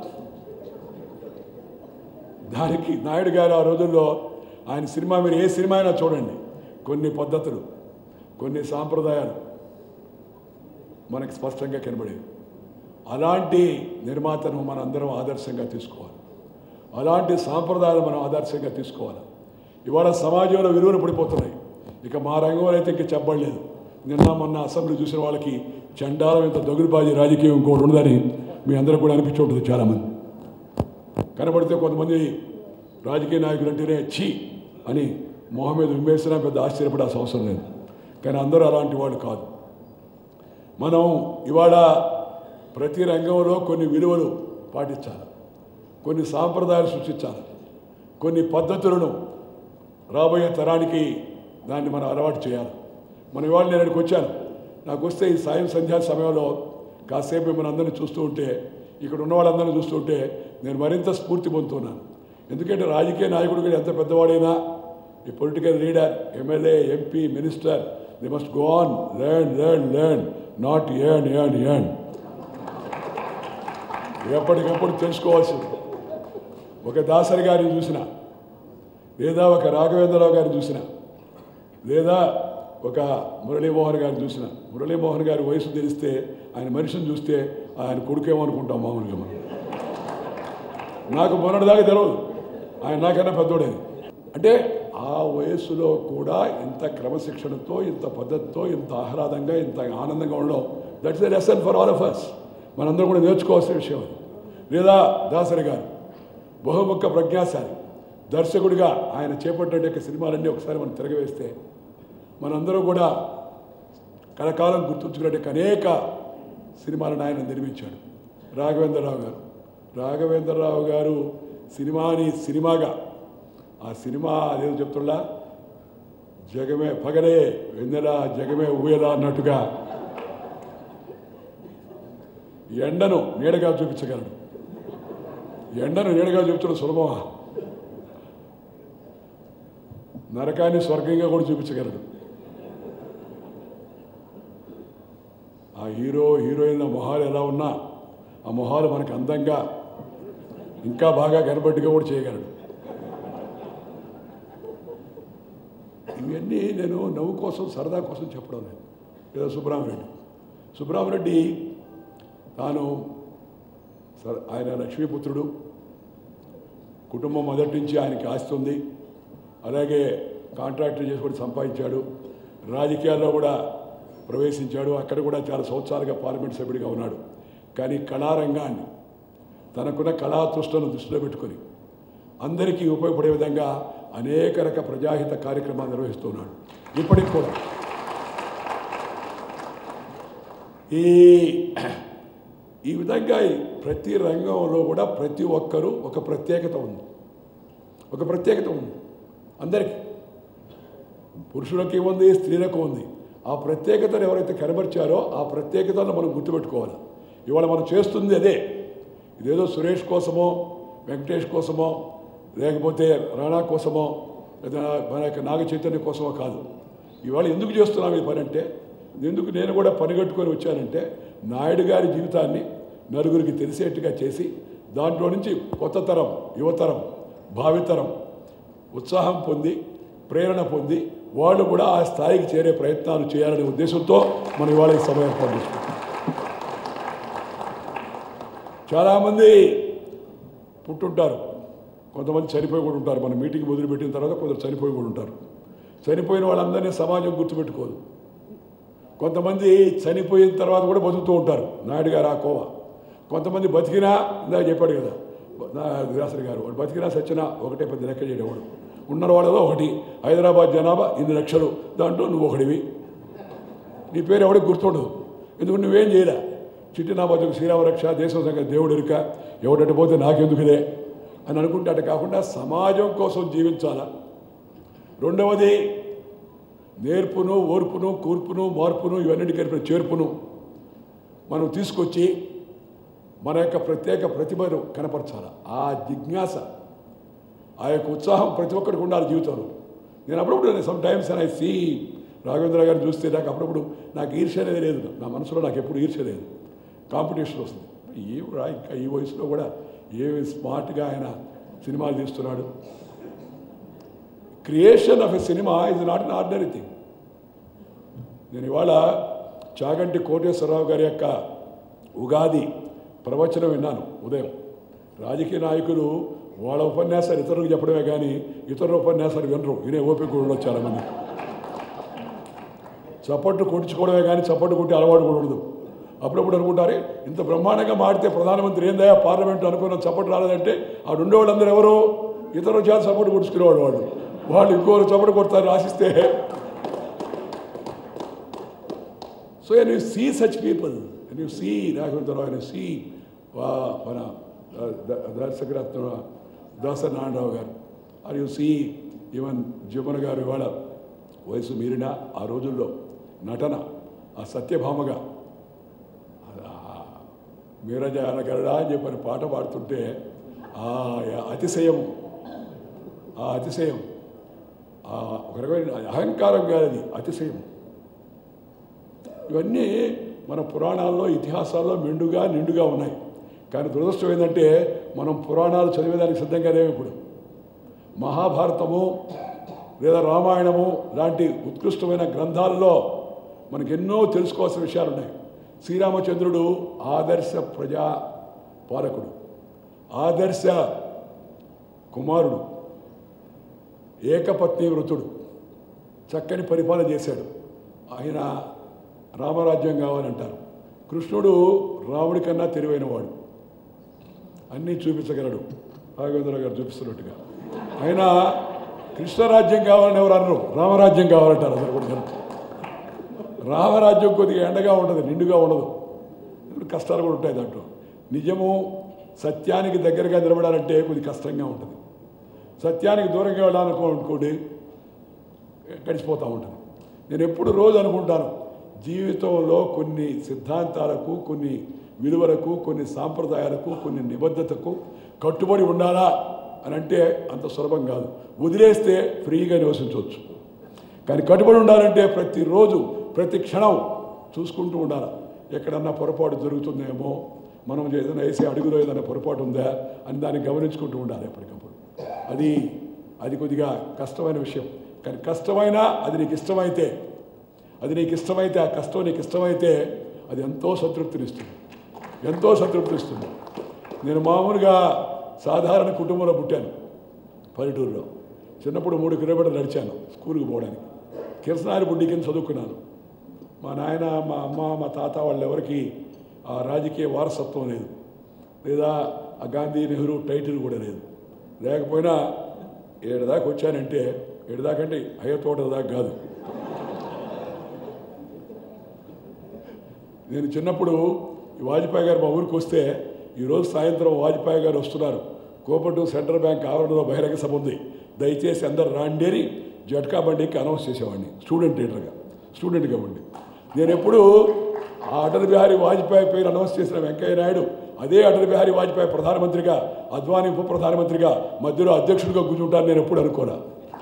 దానికి నాయుడు గారు ఆ రోజుల్లో ఆయన సినిమా మీరు ఏ సినిమా అయినా చూడండి కొన్ని పద్ధతులు కొన్ని సాంప్రదాయాలు మనకి స్పష్టంగా కనబడేవి అలాంటి నిర్మాతను మనం అందరం ఆదర్శంగా తీసుకోవాలి అలాంటి సాంప్రదాయాలు మనం ఆదర్శంగా తీసుకోవాలి ఇవాళ సమాజంలో విలువలు పడిపోతున్నాయి ఇక మా రంగంలో అయితే ఇంక చెప్పలేదు నిన్న మొన్న అసెంబ్లీ చూసిన వాళ్ళకి చండాలం ఇంత దొగులుబాజీ రాజకీయం ఇంకోటి ఉండదని మీ అందరూ కూడా అనిపించి ఉంటుంది చాలామంది కనబడితే కొంతమంది రాజకీయ నాయకులు అంటేనే ఛీ అని మొహం మీద ఉమ్మేసినా పెద్ద ఆశ్చర్యపడాల్సిన అవసరం లేదు కానీ అందరూ అలాంటి వాళ్ళు కాదు మనం ఇవాళ ప్రతి రంగంలో కొన్ని విలువలు పాటించాలి కొన్ని సాంప్రదాయాలు సృష్టించాలి కొన్ని పద్ధతులను రాబోయే తరానికి దాన్ని మనం అలవాటు చేయాలి మన ఇవాళ నేను ఇక్కడికి వచ్చాను నాకు వస్తే ఈ సాయం సంధ్యా సమయంలో కాసేపు మిమ్మల్ని అందరినీ చూస్తూ ఉంటే ఇక్కడ ఉన్న వాళ్ళందరినీ చూస్తూ ఉంటే నేను మరింత స్ఫూర్తి పొందుతున్నాను ఎందుకంటే రాజకీయ నాయకుడు కూడా ఎంత పెద్దవాడైనా ఈ political leader MLA MP minister the must go on learn learn learn not earn earn earn ఎప్పటికప్పుడు తెలుసుకోవాల్సింది ఒక దాసరి గారిని చూసిన లేదా ఒక రాఘవేంద్రరావు గారిని చూసిన లేదా ఒక మురళీమోహన్ గారిని చూసిన మురళీమోహన్ గారి వయసు తెలిస్తే ఆయన మనిషిని చూస్తే ఆయన కొడుకేమో అనుకుంటాం మామూలుగా మనం నాకు మొన్నటిదాకా తెలియదు ఆయన నాకన్నా పెద్దోడే అంటే ఆ వయస్సులో కూడా ఇంత క్రమశిక్షణతో ఇంత పద్ధతితో ఇంత ఆహ్లాదంగా ఇంత ఆనందంగా ఉండడం that's the lesson for all of us మనందరం కూడా నేర్చుకోవాల్సిన విషయం అది లేదా దాసరి గారు బహుముఖ ప్రజ్ఞాశాలి దర్శకుడిగా ఆయన చేపట్టే సినిమాలన్నీ ఒకసారి మనం తిరగవేస్తే మనందరూ కూడా కలకాలం గుర్తుంచుకునే అనేక సినిమాలను ఆయన నిర్మించాడు రాఘవేంద్రరావు గారు రాఘవేంద్రరావు గారు సినిమాని సినిమాగా ఆ సినిమా అదేదో చెప్తున్నా జగమే పగలే వెన్నెల జగమే ఊయలా అన్నట్టుగా ఎండను నీడగా చూపించగలడు ఎండను నీడగా చూపించడం సులభమా నరకాన్ని స్వర్గంగా కూడా చూపించగలడు ఆ హీరో హీరోయిన్ల మొహాలు ఎలా ఉన్నా ఆ మొహాలు మనకు అందంగా ఇంకా బాగా కనబట్టుగా కూడా చేయగలడు ఇవన్నీ నేను నవ్వు కోసం సరదా కోసం చెప్పడం లేదు ఏదో సుబ్రహ్మరెడ్డి సుబ్రహ్మరెడ్డి తాను సర- ఆయన లక్ష్మీపుత్రుడు కుటుంబం మొదటి నుంచి ఆయనకి ఆస్తి ఉంది అలాగే కాంట్రాక్టర్ చేసి కూడా సంపాదించాడు రాజకీయాల్లో కూడా ప్రవేశించాడు అక్కడ కూడా చాలా సంవత్సరాలుగా పార్లమెంట్ సభ్యుడిగా ఉన్నాడు కానీ కళారంగాన్ని తనకున్న కళాతృష్టను దృష్టిలో పెట్టుకొని అందరికీ ఉపయోగపడే విధంగా అనేక రక ప్రజాహిత కార్యక్రమాలు నిర్వహిస్తున్నాడు ఇప్పటికి కూడా ఈ ఈ విధంగా ప్రతి రంగంలో కూడా ప్రతి ఒక్కరూ ఒక ప్రత్యేకత ఉంది ఒక ప్రత్యేకత ఉంది అందరికీ పురుషులకి ఉంది స్త్రీలకు ఉంది ఆ ప్రత్యేకతను ఎవరైతే కనబరిచారో ఆ ప్రత్యేకతను మనం గుర్తుపెట్టుకోవాలి ఇవాళ మనం చేస్తుంది అదే ఇదేదో సురేష్ కోసమో వెంకటేష్ కోసమో లేకపోతే రాణా కోసమో లేదా మన యొక్క నాగ చైతన్య కోసమో కాదు ఇవాళ ఎందుకు చేస్తున్నాం ఈ పని అంటే ఎందుకు నేను కూడా పనిగట్టుకొని వచ్చానంటే నాయుడు గారి జీవితాన్ని నలుగురికి తెలిసేట్టుగా చేసి దాంట్లో నుంచి కొత్త తరం యువతరం భావితరం ఉత్సాహం పొంది ప్రేరణ పొంది వాళ్ళు కూడా ఆ స్థాయికి చేరే ప్రయత్నాలు చేయాలనే ఉద్దేశంతో మనం ఇవాళ ఈ సభ ఏర్పాటు చేసుకుంటాం చాలామంది పుట్టుంటారు కొంతమంది చనిపోయి కూడా ఉంటారు మన మీటింగ్ మొదలుపెట్టిన తర్వాత కొందరు చనిపోయి కూడా ఉంటారు చనిపోయిన వాళ్ళందరినీ సమాజం గుర్తుపెట్టుకోదు కొంతమంది చనిపోయిన తర్వాత కూడా బతుకుతూ ఉంటారు నాయుడు గారు ఆ కోవ కొంతమంది బతికినా ఇందాక చెప్పాడు కదా నా దాసరి గారు వాడు బతికినా సచ్చినా ఒకటే పెద్ద లెక్క చేయడవాడు ఉన్న వాళ్ళలో ఒకటి హైదరాబాద్ జనాభా ఇన్ని లక్షలు దాంట్లో నువ్వు ఒకటివి నీ పేరు ఎవరికి గుర్తుండదు ఎందుకంటే నువ్వేం చేయలే చిట్టి నా బతుకు శ్రీరామరక్ష దేశం సంగతి దేవుడు ఎరుక ఎవడట పోతే నాకెందుకులే అని అనుకుంటే అటు కాకుండా సమాజం కోసం జీవించాలా రెండవది నేర్పును ఓర్పును కూర్పును మార్పును ఇవన్నిటి కలిపిన చేర్పును మనం తీసుకొచ్చి మన యొక్క ప్రత్యేక ప్రతిభను కనపరచాలి ఆ జిజ్ఞాస ఆ యొక్క ఉత్సాహం ప్రతి ఒక్కరికి ఉండాలి జీవితంలో నేను అప్పుడప్పుడు sometimes I see Raghavendra గారిని చూస్తే నాకు అప్పుడప్పుడు నాకు ఈర్ష్య అనేది లేదు నా మనసులో నాకు ఎప్పుడు ఈర్ష్య లేదు కాంపిటీషన్ వస్తుంది ఏం రా ఇంకా ఈ వయసులో కూడా ఏమి స్మార్ట్గా ఆయన సినిమాలు తీస్తున్నాడు creation of a cinema is not an ordinary thing నేను ఇవాళ చాగంటి కోటేశ్వరరావు గారి యొక్క ఉగాది ప్రవచనం విన్నాను ఉదయం రాజకీయ నాయకులు వాళ్ళ ఉపన్యాసాలు ఇతరులకు చెప్పడమే కానీ ఇతరుల ఉపన్యాసాలు వినరు వినే ఓపిక కూడా ఉండదు చాలామంది చప్పట్లు కొట్టించుకోవడమే కానీ చప్పట్లు కొట్టి అలవాటు కూడా ఉండదు అప్పుడప్పుడు అనుకుంటారే ఇంత బ్రహ్మాండంగా మాడితే ప్రధానమంత్రి ఏందయ్యా పార్లమెంట్ అనుకున్న చప్పట్లు రాలేదంటే ఆ రెండో వాళ్ళందరూ ఎవరు ఇతరుల చేత చప్పట్లు కొట్టుకునేవాడు వాళ్ళు వాళ్ళు ఇంకోరు చప్పట్లు కొడతారు ఆశిస్తే so you see such people and you see Raghavendrarao and see మన దర్శకరత్న Dasari Narayanarao garu are you see even Jamuna garu ఇవాళ వయసు మీరిన ఆ రోజుల్లో నటన ఆ సత్యభామగా మీరజానగరడా అని చెప్పని పాట పాడుతుంటే ఆ అతిశయం ఆ అతిశయం ఆ ఒక రకమైన అహంకారం కాదు అది అతిశయం ఇవన్నీ మన పురాణాల్లో ఇతిహాసాల్లో మెండుగా నిండుగా ఉన్నాయి కానీ దురదృష్టం ఏంటంటే మనం పురాణాలు చదివేదానికి సిద్ధంగా లేవు ఇప్పుడు మహాభారతము లేదా రామాయణము లాంటి ఉత్కృష్టమైన గ్రంథాల్లో మనకు ఎన్నో తెలుసుకోవాల్సిన విషయాలు ఉన్నాయి శ్రీరామచంద్రుడు ఆదర్శ ప్రజా పాలకుడు ఆదర్శ కుమారుడు ఏకపత్ని వృతుడు చక్కని పరిపాలన చేశాడు ఆయన రామరాజ్యం కావాలంటారు కృష్ణుడు రాముడి కన్నా తెలివైనవాడు అన్నీ చూపించగలడు రాఘవేంద్ర గారు చూపిస్తున్నట్టుగా ఆయన కృష్ణరాజ్యం కావాలని ఎవరు అనరు రామరాజ్యం కావాలంటారు అందరు కూడా జనం. రామరాజ్యం కొద్దిగా ఎండగా ఉండదు నిండుగా ఉండదు ఇప్పుడు కష్టాలు కూడా ఉంటాయి దాంట్లో నిజము సత్యానికి దగ్గరగా నిలబడాలంటే కొద్ది కష్టంగా ఉంటుంది సత్యానికి దూరంగా వెళ్ళాలనుకోండి గడిచిపోతూ ఉంటుంది నేను ఎప్పుడు రోజు అనుకుంటాను జీవితంలో కొన్ని సిద్ధాంతాలకు కొన్ని విలువలకు కొన్ని సాంప్రదాయాలకు కొన్ని నిబద్ధతకు కట్టుబడి ఉండాలా అని అంటే అంత సులభం కాదు వదిలేస్తే ఫ్రీగా నివసించవచ్చు కానీ కట్టుబడి ఉండాలంటే ప్రతిరోజు ప్రతి క్షణం చూసుకుంటూ ఉండాలి ఎక్కడన్నా పొరపాటు జరుగుతుందేమో మనం ఏదైనా వేసే అడుగులో ఏదైనా పొరపాటు ఉందా అని దాన్ని గమనించుకుంటూ ఉండాలి ఎప్పటికప్పుడు అది అది కొద్దిగా కష్టమైన విషయం కానీ కష్టమైనా అది నీకు ఇష్టమైతే అది నీకు ఇష్టమైతే ఆ కష్టం నీకు ఇష్టమైతే అది ఎంతో సంతృప్తినిస్తుంది ఎంతో సంతృప్తినిస్తుంది నేను మామూలుగా సాధారణ కుటుంబంలో పుట్టాను పల్లెటూరులో చిన్నప్పుడు మూడు కిలోమీటర్లు నడిచాను స్కూల్కి పోవడానికి కిరసనారి బుడ్డి కింద చదువుకున్నాను మా నాయన మా అమ్మ మా తాత వాళ్ళు ఎవరికి ఆ రాజకీయ వారసత్వం లేదు లేదా ఆ గాంధీ నెహ్రూ టైటిల్ కూడా లేదు లేకపోయినా ఏడు దాకా వచ్చానంటే ఏడు దాకా అంటే అయ్య తోట దాకా కాదు నేను చిన్నప్పుడు ఈ వాజ్పేయి గారు మా ఊరికి వస్తే ఈరోజు సాయంత్రం వాజ్పేయి గారు వస్తున్నారు కోపట్టు సెంట్రల్ బ్యాంక్ ఆవరణలో బహిరంగ సభ ఉంది దయచేసి అందరు రాండి అని జట్కా బండికి అనౌన్స్ చేసేవాడిని స్టూడెంట్ లీడర్గా స్టూడెంట్గా ఉండి నేను ఎప్పుడు ఆ అటల్ బిహారీ వాజ్పేయి పేరు అనౌన్స్ చేసిన వెంకయ్య నాయుడు అదే అటల్ బిహారీ వాజ్పేయి ప్రధానమంత్రిగా అద్వానీ ఉప ప్రధానమంత్రిగా మధ్యలో అధ్యక్షుడిగా కూర్చుంటాను నేను ఎప్పుడు అనుకోనా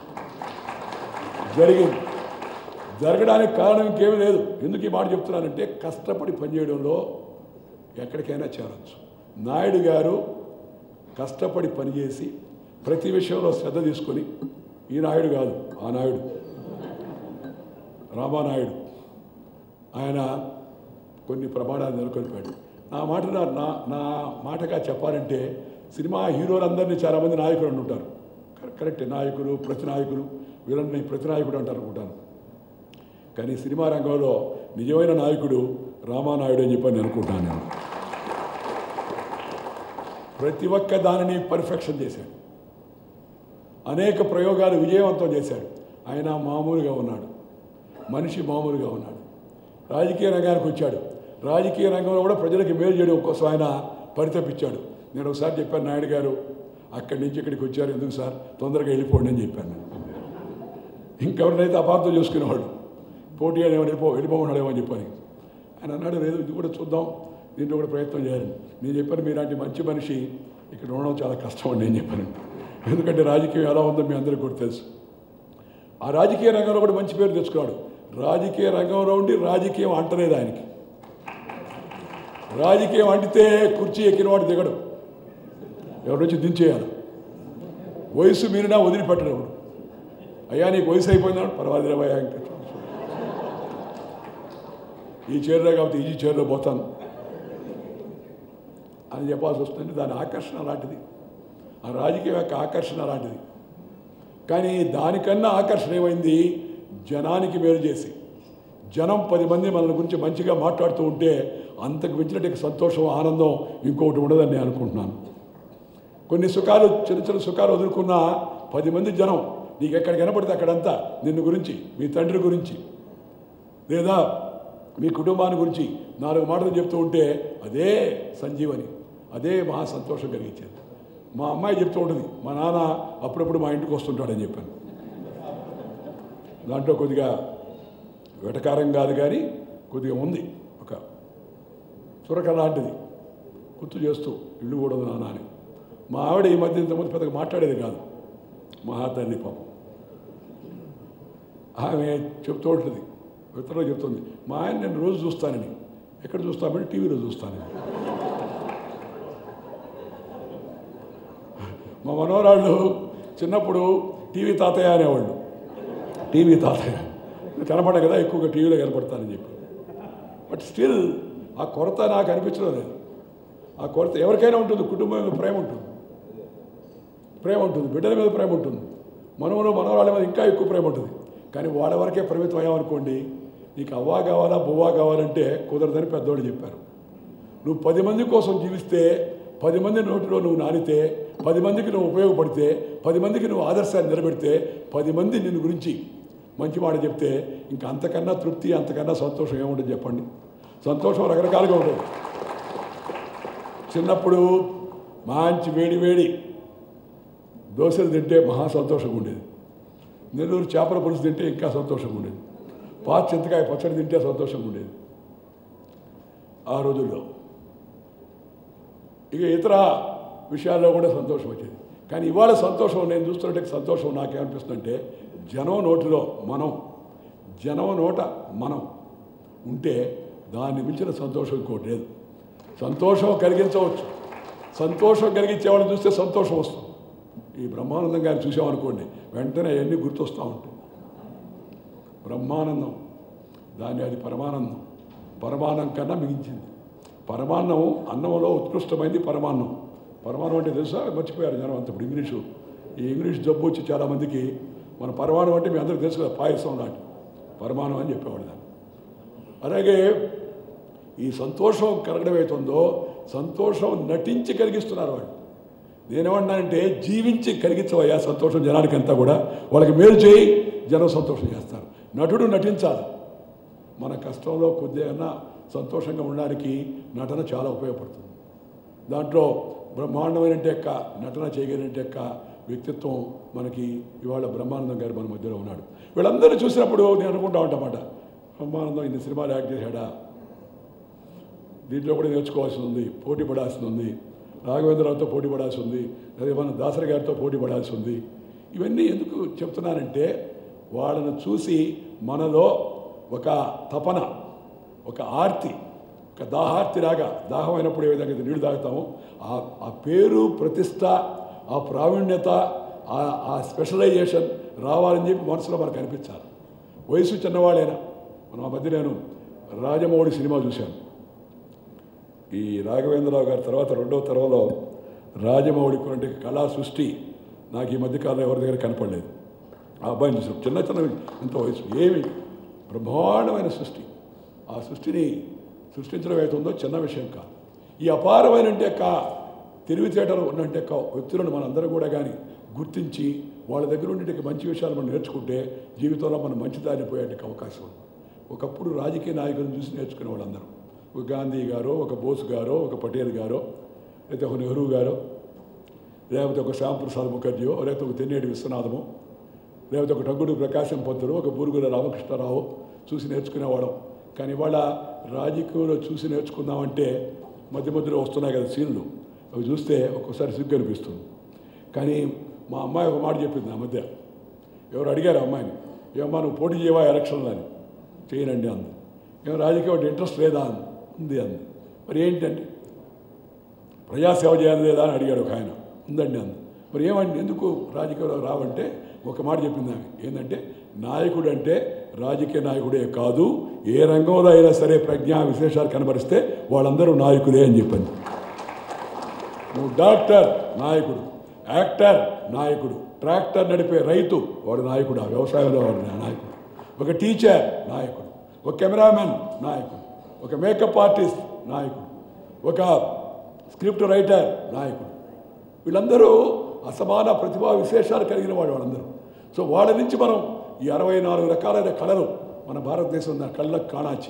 జరిగింది జరగడానికి కారణం ఇంకేమీ లేదు ఎందుకు ఈ మాట చెప్తున్నానంటే కష్టపడి పనిచేయడంలో ఎక్కడికైనా చేరవచ్చు నాయుడు గారు కష్టపడి పనిచేసి ప్రతి విషయంలో శ్రద్ధ తీసుకొని ఈ నాయుడు కాదు ఆ నాయుడు రామానాయుడు ఆయన కొన్ని ప్రమాణాలు నెలకొల్పాడు నా మాట నా- నా నా మాటగా చెప్పాలంటే సినిమా హీరోలందరినీ చాలామంది నాయకులు అని ఉంటారు కరె- కరెక్టే నాయకులు ప్రతి నాయకులు వీళ్ళని ప్రతి నాయకుడు అంటారు అనుకుంటాను కానీ సినిమా రంగంలో నిజమైన నాయకుడు రామానాయుడు అని చెప్పని నేను అనుకుంటాను నేను ప్రతి ఒక్క దానిని పర్ఫెక్షన్ చేశాడు అనేక ప్రయోగాలు విజయవంతం చేశాడు ఆయన మామూలుగా ఉన్నాడు మనిషి మామూలుగా ఉన్నాడు రాజకీయ రంగానికి వచ్చాడు రాజకీయ రంగంలో కూడా ప్రజలకు మేలు చేయడం కోసం ఆయన పరితపించాడు నేను ఒకసారి చెప్పాను నాయుడు గారు అక్కడి నుంచి ఇక్కడికి వచ్చారు ఎందుకు సార్ తొందరగా వెళ్ళిపోండి అని చెప్పాను నేను ఇంకెవరినైతే అపార్థం చేసుకునేవాడు పోటీ అని వెళ్ళిపో వెళ్ళిపోమన్నాడేమో అని చెప్పాను ఆయన అన్నాడు లేదు ఇది కూడా చూద్దాం దీంట్లో కూడా ప్రయత్నం చేయాలి నేను చెప్పాను మీలాంటి మంచి మనిషి ఇక్కడ ఉండడం చాలా కష్టం అండి నేను చెప్పాను ఎందుకంటే రాజకీయం ఎలా ఉందో మీ అందరికీ కూడా తెలుసు ఆ రాజకీయ రంగంలో కూడా మంచి పేరు తెచ్చుకున్నాడు రాజకీయ రంగంలో ఉండి రాజకీయం అంటలేదు ఆయనకి రాజకీయం అంటితే కుర్చీ ఎక్కిన వాడు దిగడు ఎవరి నుంచి దించేయాలి వయసు మీరినా వదిలిపెట్టడు ఎవడు అయ్యా నీకు వయసు అయిపోయిందాడు పర్వాలేదు అయ్యా ఇంకా ఈ చీరలో కాబట్టి ఈ చీరలో పోతాను అని చెప్పాల్సి వస్తుంది దాని ఆకర్షణ లాంటిది ఆ రాజకీయం యొక్క ఆకర్షణ లాంటిది కానీ దానికన్నా ఆకర్షణ ఏమైంది జనానికి మేలు చేసి జనం పది మంది మన గురించి మంచిగా మాట్లాడుతూ ఉంటే అంతకు మించినట్టు సంతోషం ఆనందం ఇంకొకటి ఉండదని నేను అనుకుంటున్నాను కొన్ని సుఖాలు చిన్న చిన్న సుఖాలు వదులుకున్న పది మంది జనం నీకు ఎక్కడ కనపడితే అక్కడంతా నిన్ను గురించి మీ తండ్రి గురించి లేదా మీ కుటుంబాన్ని గురించి నాలుగు మాటలు చెప్తూ ఉంటే అదే సంజీవని అదే మహా సంతోషం కలిగించేది మా అమ్మాయి చెప్తూ ఉంటుంది మా నాన్న అప్పుడప్పుడు మా ఇంటికి వస్తుంటాడని చెప్పాను దాంట్లో కొద్దిగా వెటకారం కాదు కానీ కొద్దిగా ఉంది ఒక చురక లాంటిది గుర్తు చేస్తూ ఇల్లు కూడా ఉంది నాన్న అని మా ఆవిడ ఈ మధ్య ఇంతకుముందు పెద్దగా మాట్లాడేది కాదు మహాతల్లి పాపం ఆమె చెప్తూ ఉంటుంది ఇతరులు చెప్తుంది మా ఆయన నేను రోజు చూస్తానని ఎక్కడ చూస్తామంటే టీవీలో చూస్తానని మా మనవరాళ్ళు చిన్నప్పుడు టీవీ తాతయ్య అనేవాళ్ళు టీవీ తాతయ్య కనపడ కదా ఎక్కువగా టీవీలో కనపడతానని చెప్పి బట్ స్టిల్ ఆ కొరత నాకు అనిపించడం లేదు ఆ కొరత ఎవరికైనా ఉంటుంది కుటుంబం మీద ప్రేమ ఉంటుంది ప్రేమ ఉంటుంది బిడ్డల మీద ప్రేమ ఉంటుంది మనవరు మనవరాళ్ళ మీద ఇంకా ఎక్కువ ప్రేమ ఉంటుంది కానీ వాళ్ళ వరకే పరిమితం అయ్యామనుకోండి నీకు అవ్వా కావాలా బువ్వా కావాలంటే కుదరదని పెద్దోళ్ళు చెప్పారు నువ్వు పది మంది కోసం జీవిస్తే పది మంది నోటిలో నువ్వు నానితే పది మందికి నువ్వు ఉపయోగపడితే పది మందికి నువ్వు ఆదర్శాన్ని నిలబెడితే పది మంది నిన్ను గురించి మంచి మాట చెప్తే ఇంకా అంతకన్నా తృప్తి అంతకన్నా సంతోషం ఏముంటుంది చెప్పండి సంతోషం రకరకాలుగా ఉంటుంది చిన్నప్పుడు మంచి వేడి వేడి దోశలు తింటే మహా సంతోషంగా ఉండేది నెల్లూరు చేపల పులుసు తింటే ఇంకా సంతోషంగా ఉండేది పాత చింతకాయ పచ్చడి తింటే సంతోషంగా ఉండేది ఆ రోజుల్లో ఇక ఇతర విషయాల్లో కూడా సంతోషం వచ్చేది కానీ ఇవాళ సంతోషం నేను చూస్తుంటే సంతోషం నాకేమనిపిస్తుందంటే జనం నోటిలో మనం జనం నోట మనం ఉంటే దాన్ని మించిన సంతోషం ఇంకోటి లేదు సంతోషం కలిగించవచ్చు సంతోషం కలిగించే వాళ్ళని చూస్తే సంతోషం వస్తుంది ఈ బ్రహ్మానందం గారిని చూసామనుకోండి వెంటనే అవన్నీ గుర్తొస్తూ ఉంటాయి బ్రహ్మానందం దాన్ని అది పరమానందం పరమాన్నం కన్నా మిగించింది పరమాన్నం అన్నంలో ఉత్కృష్టమైంది పరమాన్నం పరమాన్నం అంటే తెలుసా మర్చిపోయారు జనం అంత ఇప్పుడు ఇంగ్లీషు ఈ ఇంగ్లీష్ జబ్బు వచ్చి చాలామందికి మన పరమాణం అంటే మీ అందరికీ తెలుసు కదా పాయసం లాంటి పరమాణం అని చెప్పేవాడు దాన్ని అలాగే ఈ సంతోషం కలగడం అవుతుందో సంతోషం నటించి కలిగిస్తున్నారు వాళ్ళు నేనేమన్నానంటే జీవించి కలిగించవయ్యా సంతోషం జనానికి అంతా కూడా వాళ్ళకి మేలు చేయి జనం సంతోషం చేస్తారు నటుడు నటించాలి మన కష్టంలో కొద్దిగా సంతోషంగా ఉండడానికి నటన చాలా ఉపయోగపడుతుంది దాంట్లో బ్రహ్మాండమైన యొక్క నటన చేయగలిగిన యొక్క వ్యక్తిత్వం మనకి ఇవాళ బ్రహ్మానందం గారు మన మధ్యలో ఉన్నాడు వీళ్ళందరూ చూసినప్పుడు నేను అనుకుంటా ఉంటామాట బ్రహ్మానందం ఇన్ని సినిమాలు యాక్ట్ చేశాడా దీంట్లో కూడా నేర్చుకోవాల్సి ఉంది పోటీ పడాల్సి ఉంది రాఘవేంద్రరావుతో పోటీ పడాల్సి ఉంది అదే మన దాసరి గారితో పోటీ పడాల్సి ఉంది ఇవన్నీ ఎందుకు చెప్తున్నానంటే వాళ్ళను చూసి మనలో ఒక తపన ఒక ఆర్తి ఒక దాహార్తిలాగా దాహమైనప్పుడు ఏ విధంగా అయితే నీళ్లు తాగుతామో ఆ ఆ పేరు ప్రతిష్ట ఆ ప్రావీణ్యత ఆ ఆ స్పెషలైజేషన్ రావాలని చెప్పి మనసులో మనకు అనిపించాలి వయసు చిన్నవాడైనా మనం ఆ మధ్య నేను రాజమౌళి సినిమా చూశాను ఈ రాఘవేంద్రరావు గారి తర్వాత రెండవ తరంలో రాజమౌళి కొనంటే కళా సృష్టి నాకు ఈ మధ్యకాలంలో ఎవరి దగ్గర కనపడలేదు ఆ అబ్బాయిని చూసాం చిన్న చిన్న ఎంత వయసు ఏమి బ్రహ్మాండమైన సృష్టి ఆ సృష్టిని సృష్టించడం అవుతుందో చిన్న విషయం కాదు ఈ అపారమైన యొక్క తెలివితేటలు ఉన్నట్టు యొక్క వ్యక్తులను మనందరం కూడా కానీ గుర్తించి వాళ్ళ దగ్గర ఉండే మంచి విషయాలు మనం నేర్చుకుంటే జీవితంలో మనం మంచి దారిని పోయేందుకు అవకాశం ఉంది ఒకప్పుడు రాజకీయ నాయకులను చూసి నేర్చుకునే వాళ్ళందరూ ఒక గాంధీ గారో ఒక బోస్ గారో ఒక పటేల్ గారో లేకపోతే ఒక నెహ్రూ గారో లేకపోతే ఒక శ్యాంప్రసాద్ ముఖర్జీయో లేకపోతే ఒక తెన్నేటి విశ్వనాథమో లేకపోతే ఒక టగ్గుడు ప్రకాశం పంతులు ఒక బూరుగుల రామకృష్ణరావు చూసి నేర్చుకునేవాళ్ళం కానీ ఇవాళ రాజకీయంలో చూసి నేర్చుకుందామంటే మధ్య మధ్యలో వస్తున్నాయి కదా సీన్లు అవి చూస్తే ఒక్కోసారి సిగ్గు అనిపిస్తుంది కానీ మా అమ్మాయి ఒక మాట చెప్పింది ఆ మధ్య ఎవరు అడిగారు అమ్మాయిని ఏమమ్మా నువ్వు పోటీ చేయవా ఎలక్షన్లో అని చేయనండి అంది ఏమో రాజకీయం అంటే ఇంట్రెస్ట్ లేదా అంది ఉంది అంది మరి ఏంటండి ప్రజాసేవ చేయాలి లేదా అని అడిగాడు ఒక ఆయన ఉందండి అంది మరి ఏమండి ఎందుకు రాజకీయంలో రావంటే ఒక మాట చెప్పింది ఆమె ఏంటంటే నాయకుడు అంటే రాజకీయ నాయకుడే కాదు ఏ రంగంలో అయినా సరే ప్రజ్ఞా విశేషాలు కనబరిస్తే వాళ్ళందరూ నాయకులే అని చెప్పింది నువ్వు డాక్టర్ నాయకుడు యాక్టర్ నాయకుడు ట్రాక్టర్ నడిపే రైతు వాడు నాయకుడు ఆ వ్యవసాయంలో వాడు నాయకుడు ఒక టీచర్ నాయకుడు ఒక కెమెరామెన్ నాయకుడు ఒక మేకప్ ఆర్టిస్ట్ నాయకుడు ఒక స్క్రిప్ట్ రైటర్ నాయకుడు వీళ్ళందరూ అసమాన ప్రతిభా విశేషాలు కలిగిన వాడు వాళ్ళందరూ సో వాళ్ళ నుంచి మనం ఈ అరవై నాలుగు రకాలైన కళలు మన భారతదేశం ఉన్న కళ్ళకు కాణాచి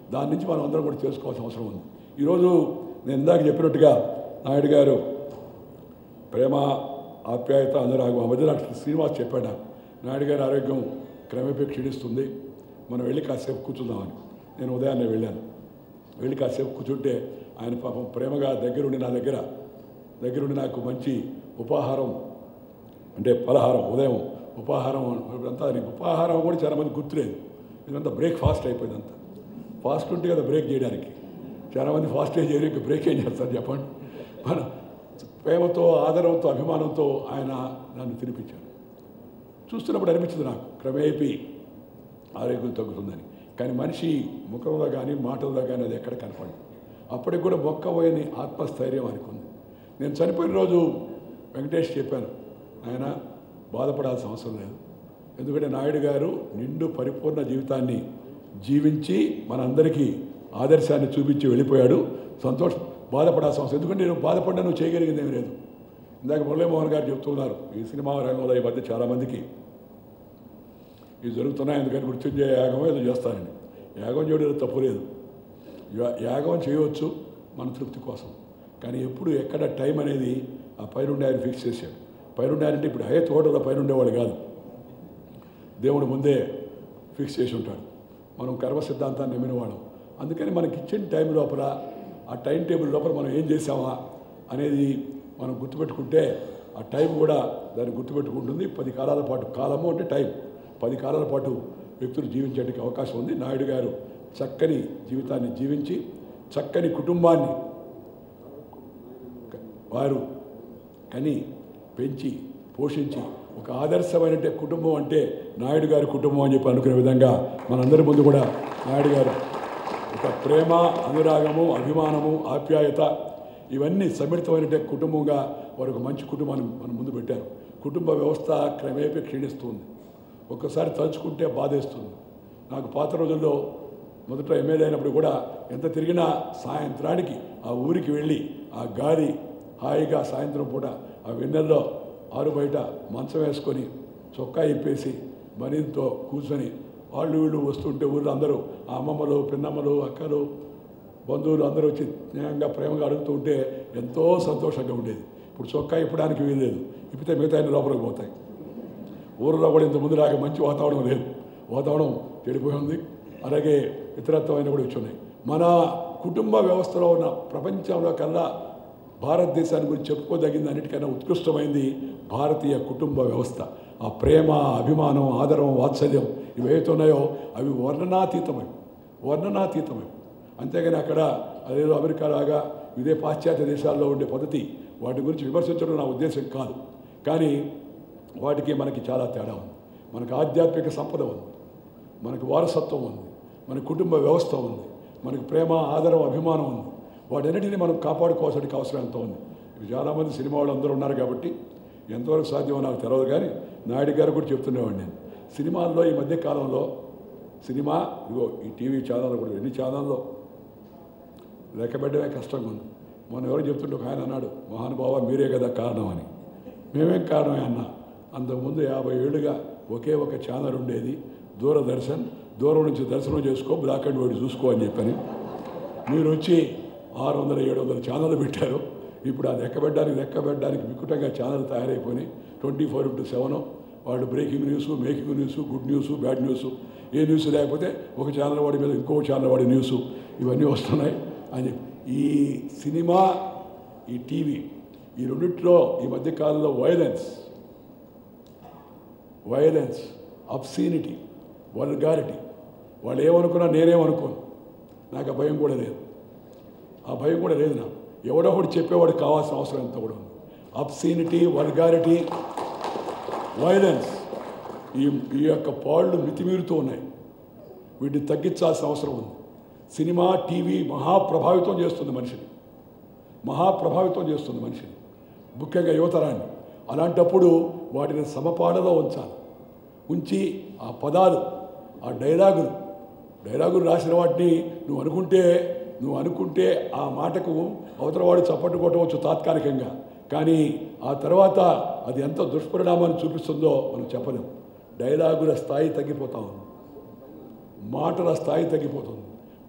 దాని నుంచి మనం అందరం కూడా చేసుకోవాల్సిన అవసరం ఉంది ఈరోజు నేను ఇందాక చెప్పినట్టుగా నాయుడు గారు ప్రేమ ఆప్యాయత అనురాగం ఆ మధ్య నాకు శ్రీనివాస్ చెప్పాడు నాకు. నాయుడు గారి ఆరోగ్యం క్రమేపీ క్షీణిస్తుంది మనం వెళ్ళి కాసేపు కూర్చుందామని నేను ఉదయాన్నే వెళ్ళాను వెళ్ళి కాసేపు కూర్చుంటే ఆయన పాపం ప్రేమగా దగ్గరుండి నా దగ్గర దగ్గరుండి నాకు మంచి ఉపాహారం అంటే పలహారం ఉదయం ఉపాహారం అంతా నీకు ఉపాహారం కూడా చాలా మంది గుర్తులేదు ఇదంతా బ్రేక్ఫాస్ట్ అయిపోయింది అంతా ఫాస్ట్ ఉంటే కదా బ్రేక్ చేయడానికి చాలామంది ఫాస్ట్ చేయరు ఇంకా బ్రేక్ ఏం చేస్తారు చెప్పండి మన ప్రేమతో ఆదరంతో అభిమానంతో ఆయన నన్ను తినిపించాడు చూస్తున్నప్పుడు అనిపించింది నాకు క్రమేపీ ఆరోగ్యం తగ్గుతుందని కానీ మనిషి ముఖంలో కానీ మాటల్లో కానీ అది ఎక్కడ కనపడదు అప్పటికి కూడా మొక్కబోయని ఆత్మస్థైర్యం అనుకుంది నేను చనిపోయిన రోజు వెంకటేష్ చెప్పాను ఆయన బాధపడాల్సిన అవసరం లేదు ఎందుకంటే నాయుడు గారు నిండు పరిపూర్ణ జీవితాన్ని జీవించి మనందరికీ ఆదర్శాన్ని చూపించి వెళ్ళిపోయాడు సంతోషం బాధపడాల్సిన అవసరం ఎందుకంటే నేను బాధపడ్డా నువ్వు చేయగలిగింది ఏమీ లేదు ఇందాక మురళీమోహన్ గారు చెప్తున్నారు ఈ సినిమా రంగంలో ఈ మధ్య చాలామందికి ఇవి జరుగుతున్నాయి ఎందుకని మృత్యుంజయ యాగం ఏదో చేస్తానండి యాగం చేయడం తప్పు లేదు యా- యాగం చేయవచ్చు మన తృప్తి కోసం కానీ ఎప్పుడు ఎక్కడ టైం అనేది ఆ పైనుండి ఆయన ఫిక్స్ చేశాడు పైనుండి ఆయన అంటే ఇప్పుడు హై తోటలో పైనుండేవాడు కాదు దేవుడు ముందే ఫిక్స్ చేసి ఉంటాడు మనం కర్మ సిద్ధాంతాన్ని నమ్మినవాడు అందుకని మనకి ఇచ్చిన టైం లోపల ఆ టైం టేబుల్ లోపల మనం ఏం చేసామా అనేది మనం గుర్తుపెట్టుకుంటే ఆ టైం కూడా దాన్ని గుర్తుపెట్టుకుంటుంది పది కాలాల పాటు కాలము అంటే టైం పది కాలాల పాటు వ్యక్తులు జీవించడానికి అవకాశం ఉంది నాయుడు గారు చక్కని జీవితాన్ని జీవించి చక్కని కుటుంబాన్ని వారు కని పెంచి పోషించి ఒక ఆదర్శమైన కుటుంబం అంటే నాయుడు గారి కుటుంబం అని చెప్పి అనుకునే విధంగా మనందరి ముందు కూడా నాయుడు గారు ఒక ప్రేమ అనురాగము అభిమానము ఆప్యాయత ఇవన్నీ సమ్మిళితమైన కుటుంబంగా వారు ఒక మంచి కుటుంబాన్ని మన ముందు పెట్టారు కుటుంబ వ్యవస్థ క్రమేపీ క్షీణిస్తుంది ఒక్కసారి తలుచుకుంటే బాధేస్తుంది నాకు పాత రోజుల్లో మొదట ఎమ్మెల్యే అయినప్పుడు కూడా ఎంత తిరిగినా సాయంత్రానికి ఆ ఊరికి వెళ్ళి ఆ గాలి హాయిగా సాయంత్రం పూట ఆ వెన్నెల్లో ఆరు బయట మంచం వేసుకొని చొక్కా ఇప్పేసి బనీతో కూర్చొని వాళ్ళు వీళ్ళు వస్తుంటే ఊళ్ళో అందరూ ఆ అమ్మమ్మలు పిన్నమ్మలు అక్కలు బంధువులు అందరూ వచ్చి స్నేహంగా ప్రేమగా అడుగుతూ ఉంటే ఎంతో సంతోషంగా ఉండేది ఇప్పుడు చొక్కా ఇప్పడానికి వీల్లేదు ఇప్పితే మిగతా అన్ని లోపలికి పోతాయి ఊరిలో కూడా ఇంత ముందు లాగా మంచి వాతావరణం లేదు వాతావరణం చెడిపోయి ఉంది అలాగే ఇతరత్వమైన కూడా వచ్చి ఉన్నాయి మన కుటుంబ వ్యవస్థలో ఉన్న ప్రపంచంలో కల్లా భారతదేశాన్ని గురించి చెప్పుకోదగింది అన్నిటికన్నా ఉత్కృష్టమైంది భారతీయ కుటుంబ వ్యవస్థ ఆ ప్రేమ అభిమానం ఆదరం వాత్సల్యం ఇవి ఏవైతే ఉన్నాయో అవి వర్ణనాతీతమై వర్ణనాతీతమై అంతేగాని అక్కడ అదేదో అమెరికా లాగా ఇదే పాశ్చాత్య దేశాల్లో ఉండే పద్ధతి వాటి గురించి విమర్శించడం నా ఉద్దేశం కాదు కానీ వాటికి మనకి చాలా తేడా ఉంది మనకు ఆధ్యాత్మిక సంపద ఉంది మనకు వారసత్వం ఉంది మన కుటుంబ వ్యవస్థ ఉంది మనకు ప్రేమ ఆదరం అభిమానం ఉంది వాటన్నిటిని మనం కాపాడుకోవాల్సిన అవసరం ఎంతో ఉంది ఇప్పుడు చాలామంది సినిమా వాళ్ళు అందరూ ఉన్నారు కాబట్టి ఎంతవరకు సాధ్యమో నాకు తెలియదు కానీ నాయుడు గారు కూడా చెప్తుండేవాడిని నేను సినిమాల్లో ఈ మధ్య కాలంలో సినిమా ఇగో ఈ టీవీ ఛానల్ కూడా ఎన్ని ఛానల్లో లెక్క పెట్టడమే కష్టంగా ఉంది మొన్న ఎవరు చెప్తుంటే ఒక ఆయన అన్నాడు మహానుభావ మీరే కదా కారణం అని మేమేం కారణమే అన్న అంతకుముందు యాభై ఏళ్ళుగా ఒకే ఒక ఛానల్ ఉండేది దూరదర్శన్ దూరం నుంచి దర్శనం చేసుకో బ్లాక్ అండ్ వైట్ చూసుకో అని చెప్పని మీరు వచ్చి ఆరు వందల ఏడు వందల ఛానల్ పెట్టారు ఇప్పుడు అది ఎక్కబెట్టడానికి లెక్కబెట్టడానికి వికృతంగా ఛానల్ తయారైపోయినాయి ట్వంటీ ఫోర్ ఇంటూ సెవెన్ వాళ్ళు breaking news making news good news bad news ఏ న్యూస్ లేకపోతే ఒక ఛానల్ వాడి మీద ఇంకో ఛానల్ వాడి న్యూస్ ఇవన్నీ వస్తున్నాయి అని చెప్పి ఈ సినిమా ఈ టీవీ ఈ రెండిట్లో ఈ మధ్య కాలంలో వైలెన్స్ వైలెన్స్ అబ్సీనిటీ వల్గారిటీ వాళ్ళు ఏమనుకున్నా నేనేమనుకోను నాకు ఆ భయం కూడా లేదు ఆ భయం కూడా లేదు నాకు ఎవడో ఒకటి చెప్పేవాడు కావాల్సిన అవసరం ఎంత కూడా ఉంది అబ్సీనిటీ వల్గారిటీ వైలెన్స్ ఈ ఈ యొక్క పాళ్ళు మితిమీరుతూ ఉన్నాయి వీటిని తగ్గించాల్సిన అవసరం ఉంది సినిమా టీవీ మహాప్రభావితం చేస్తుంది మనిషిని మహాప్రభావితం చేస్తుంది మనిషిని ముఖ్యంగా యువతరాన్ని అలాంటప్పుడు వాటిని సమపాడలో ఉంచాలి ఉంచి ఆ పదాలు ఆ డైలాగులు డైలాగులు రాసిన వాటిని నువ్వు అనుకుంటే నువ్వు అనుకుంటే ఆ మాటకు అవతలవాడు చప్పట్టు కొట్టవచ్చు తాత్కాలికంగా కానీ ఆ తర్వాత అది ఎంత దుష్పరిణామాన్ని చూపిస్తుందో మనం చెప్పలేం డైలాగుల స్థాయి తగ్గిపోతా ఉంది మాటల స్థాయి తగ్గిపోతుంది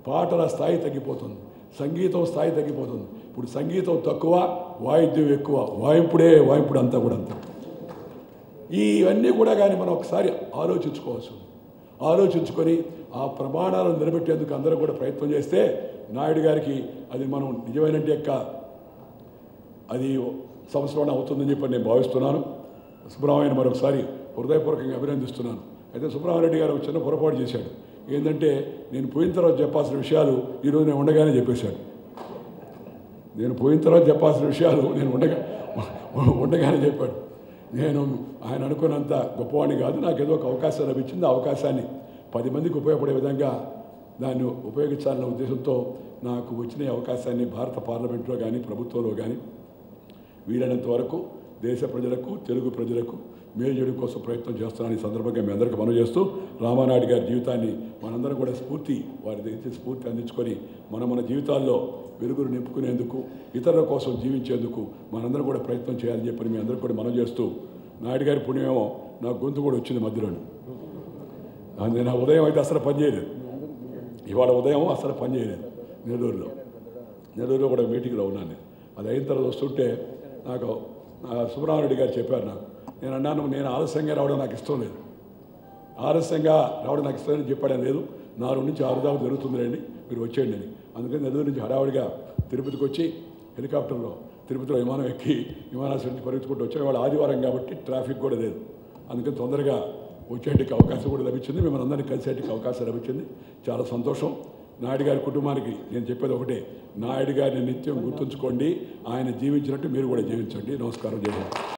పాటల స్థాయి తగ్గిపోతుంది సంగీతం స్థాయి తగ్గిపోతుంది ఇప్పుడు సంగీతం తక్కువ వాయిద్యం ఎక్కువ వాయింపుడే వాయింపుడు అంతా కూడా అంతా ఇవన్నీ కూడా కానీ మనం ఒకసారి ఆలోచించుకోవచ్చు ఆలోచించుకొని ఆ ప్రమాణాలను నిలబెట్టేందుకు అందరూ కూడా ప్రయత్నం చేస్తే నాయుడు గారికి అది మనం నిజమైన యొక్క అది సంస్మరణ అవుతుందని చెప్పి నేను భావిస్తున్నాను సుబ్రహ్మణ్యం మరొకసారి హృదయపూర్వకంగా అభినందిస్తున్నాను అయితే సుబ్రహ్మణ్యరెడ్డి గారు ఒక చిన్న పొరపాటు చేశాడు ఏంటంటే నేను పోయిన తర్వాత చెప్పాల్సిన విషయాలు ఈరోజు నేను ఉండగానే చెప్పేశాడు నేను పోయిన తర్వాత చెప్పాల్సిన విషయాలు నేను ఉండగా ఉండగానే చెప్పాడు నేను ఆయన అనుకున్నంత గొప్పవాడిని కాదు నాకు ఏదో ఒక అవకాశం లభించింది ఆ అవకాశాన్ని పది మందికి ఉపయోగపడే విధంగా దాన్ని ఉపయోగించాలనే ఉద్దేశంతో నాకు వచ్చిన ఈ అవకాశాన్ని భారత పార్లమెంట్లో కానీ ప్రభుత్వంలో కానీ వీలైనంత వరకు దేశ ప్రజలకు తెలుగు ప్రజలకు మేలు చేయడం కోసం ప్రయత్నం చేస్తున్నాను ఈ సందర్భంగా మీ అందరికీ మనం చేస్తూ రామానాయుడు గారి జీవితాన్ని మనందరం కూడా స్ఫూర్తి వారి దగ్గర స్ఫూర్తి అందించుకొని మన మన జీవితాల్లో వెలుగును నింపుకునేందుకు ఇతరుల కోసం జీవించేందుకు మనందరం కూడా ప్రయత్నం చేయాలని చెప్పి మీ అందరికీ కూడా మనం చేస్తూ నాయుడు గారి పుణ్యమేమో నా గొంతు కూడా వచ్చింది మధ్యలోని అది నా ఉదయం అయితే అసలు పనిచేయలేదు ఇవాళ ఉదయం అసలు పనిచేయలేదు నెల్లూరులో నెల్లూరులో కూడా మీటింగ్లో ఉన్నాను నేను అది అయిన తర్వాత వస్తుంటే నాకు సుబ్రహ్మణ్యుడి గారు చెప్పారు నాకు నేను అన్నాను నేను ఆలస్యంగా రావడం నాకు ఇష్టం లేదు ఆలస్యంగా రావడం నాకు ఇష్టం లేదని చెప్పడం లేదు నాలుగు నుంచి ఆరు దాకా జరుగుతుంది రండి మీరు వచ్చేయండి అని అందుకని నెల్లూరు నుంచి హడావుడిగా తిరుపతికి వచ్చి హెలికాప్టర్లో తిరుపతిలో విమానం ఎక్కి విమానాశ్రయం నుంచి పరిగెత్తుకుంటూ వచ్చాం ఇవాళ ఆదివారం కాబట్టి ట్రాఫిక్ కూడా లేదు అందుకని తొందరగా వచ్చేటికి అవకాశం కూడా లభించింది మిమ్మల్ని అందరినీ కలిసేటికి అవకాశం లభించింది చాలా సంతోషం నాయుడు గారి కుటుంబానికి నేను చెప్పేది ఒకటే నాయుడు గారిని నిత్యం గుర్తుంచుకోండి ఆయన జీవించినట్టు మీరు కూడా జీవించండి నమస్కారం చేయండి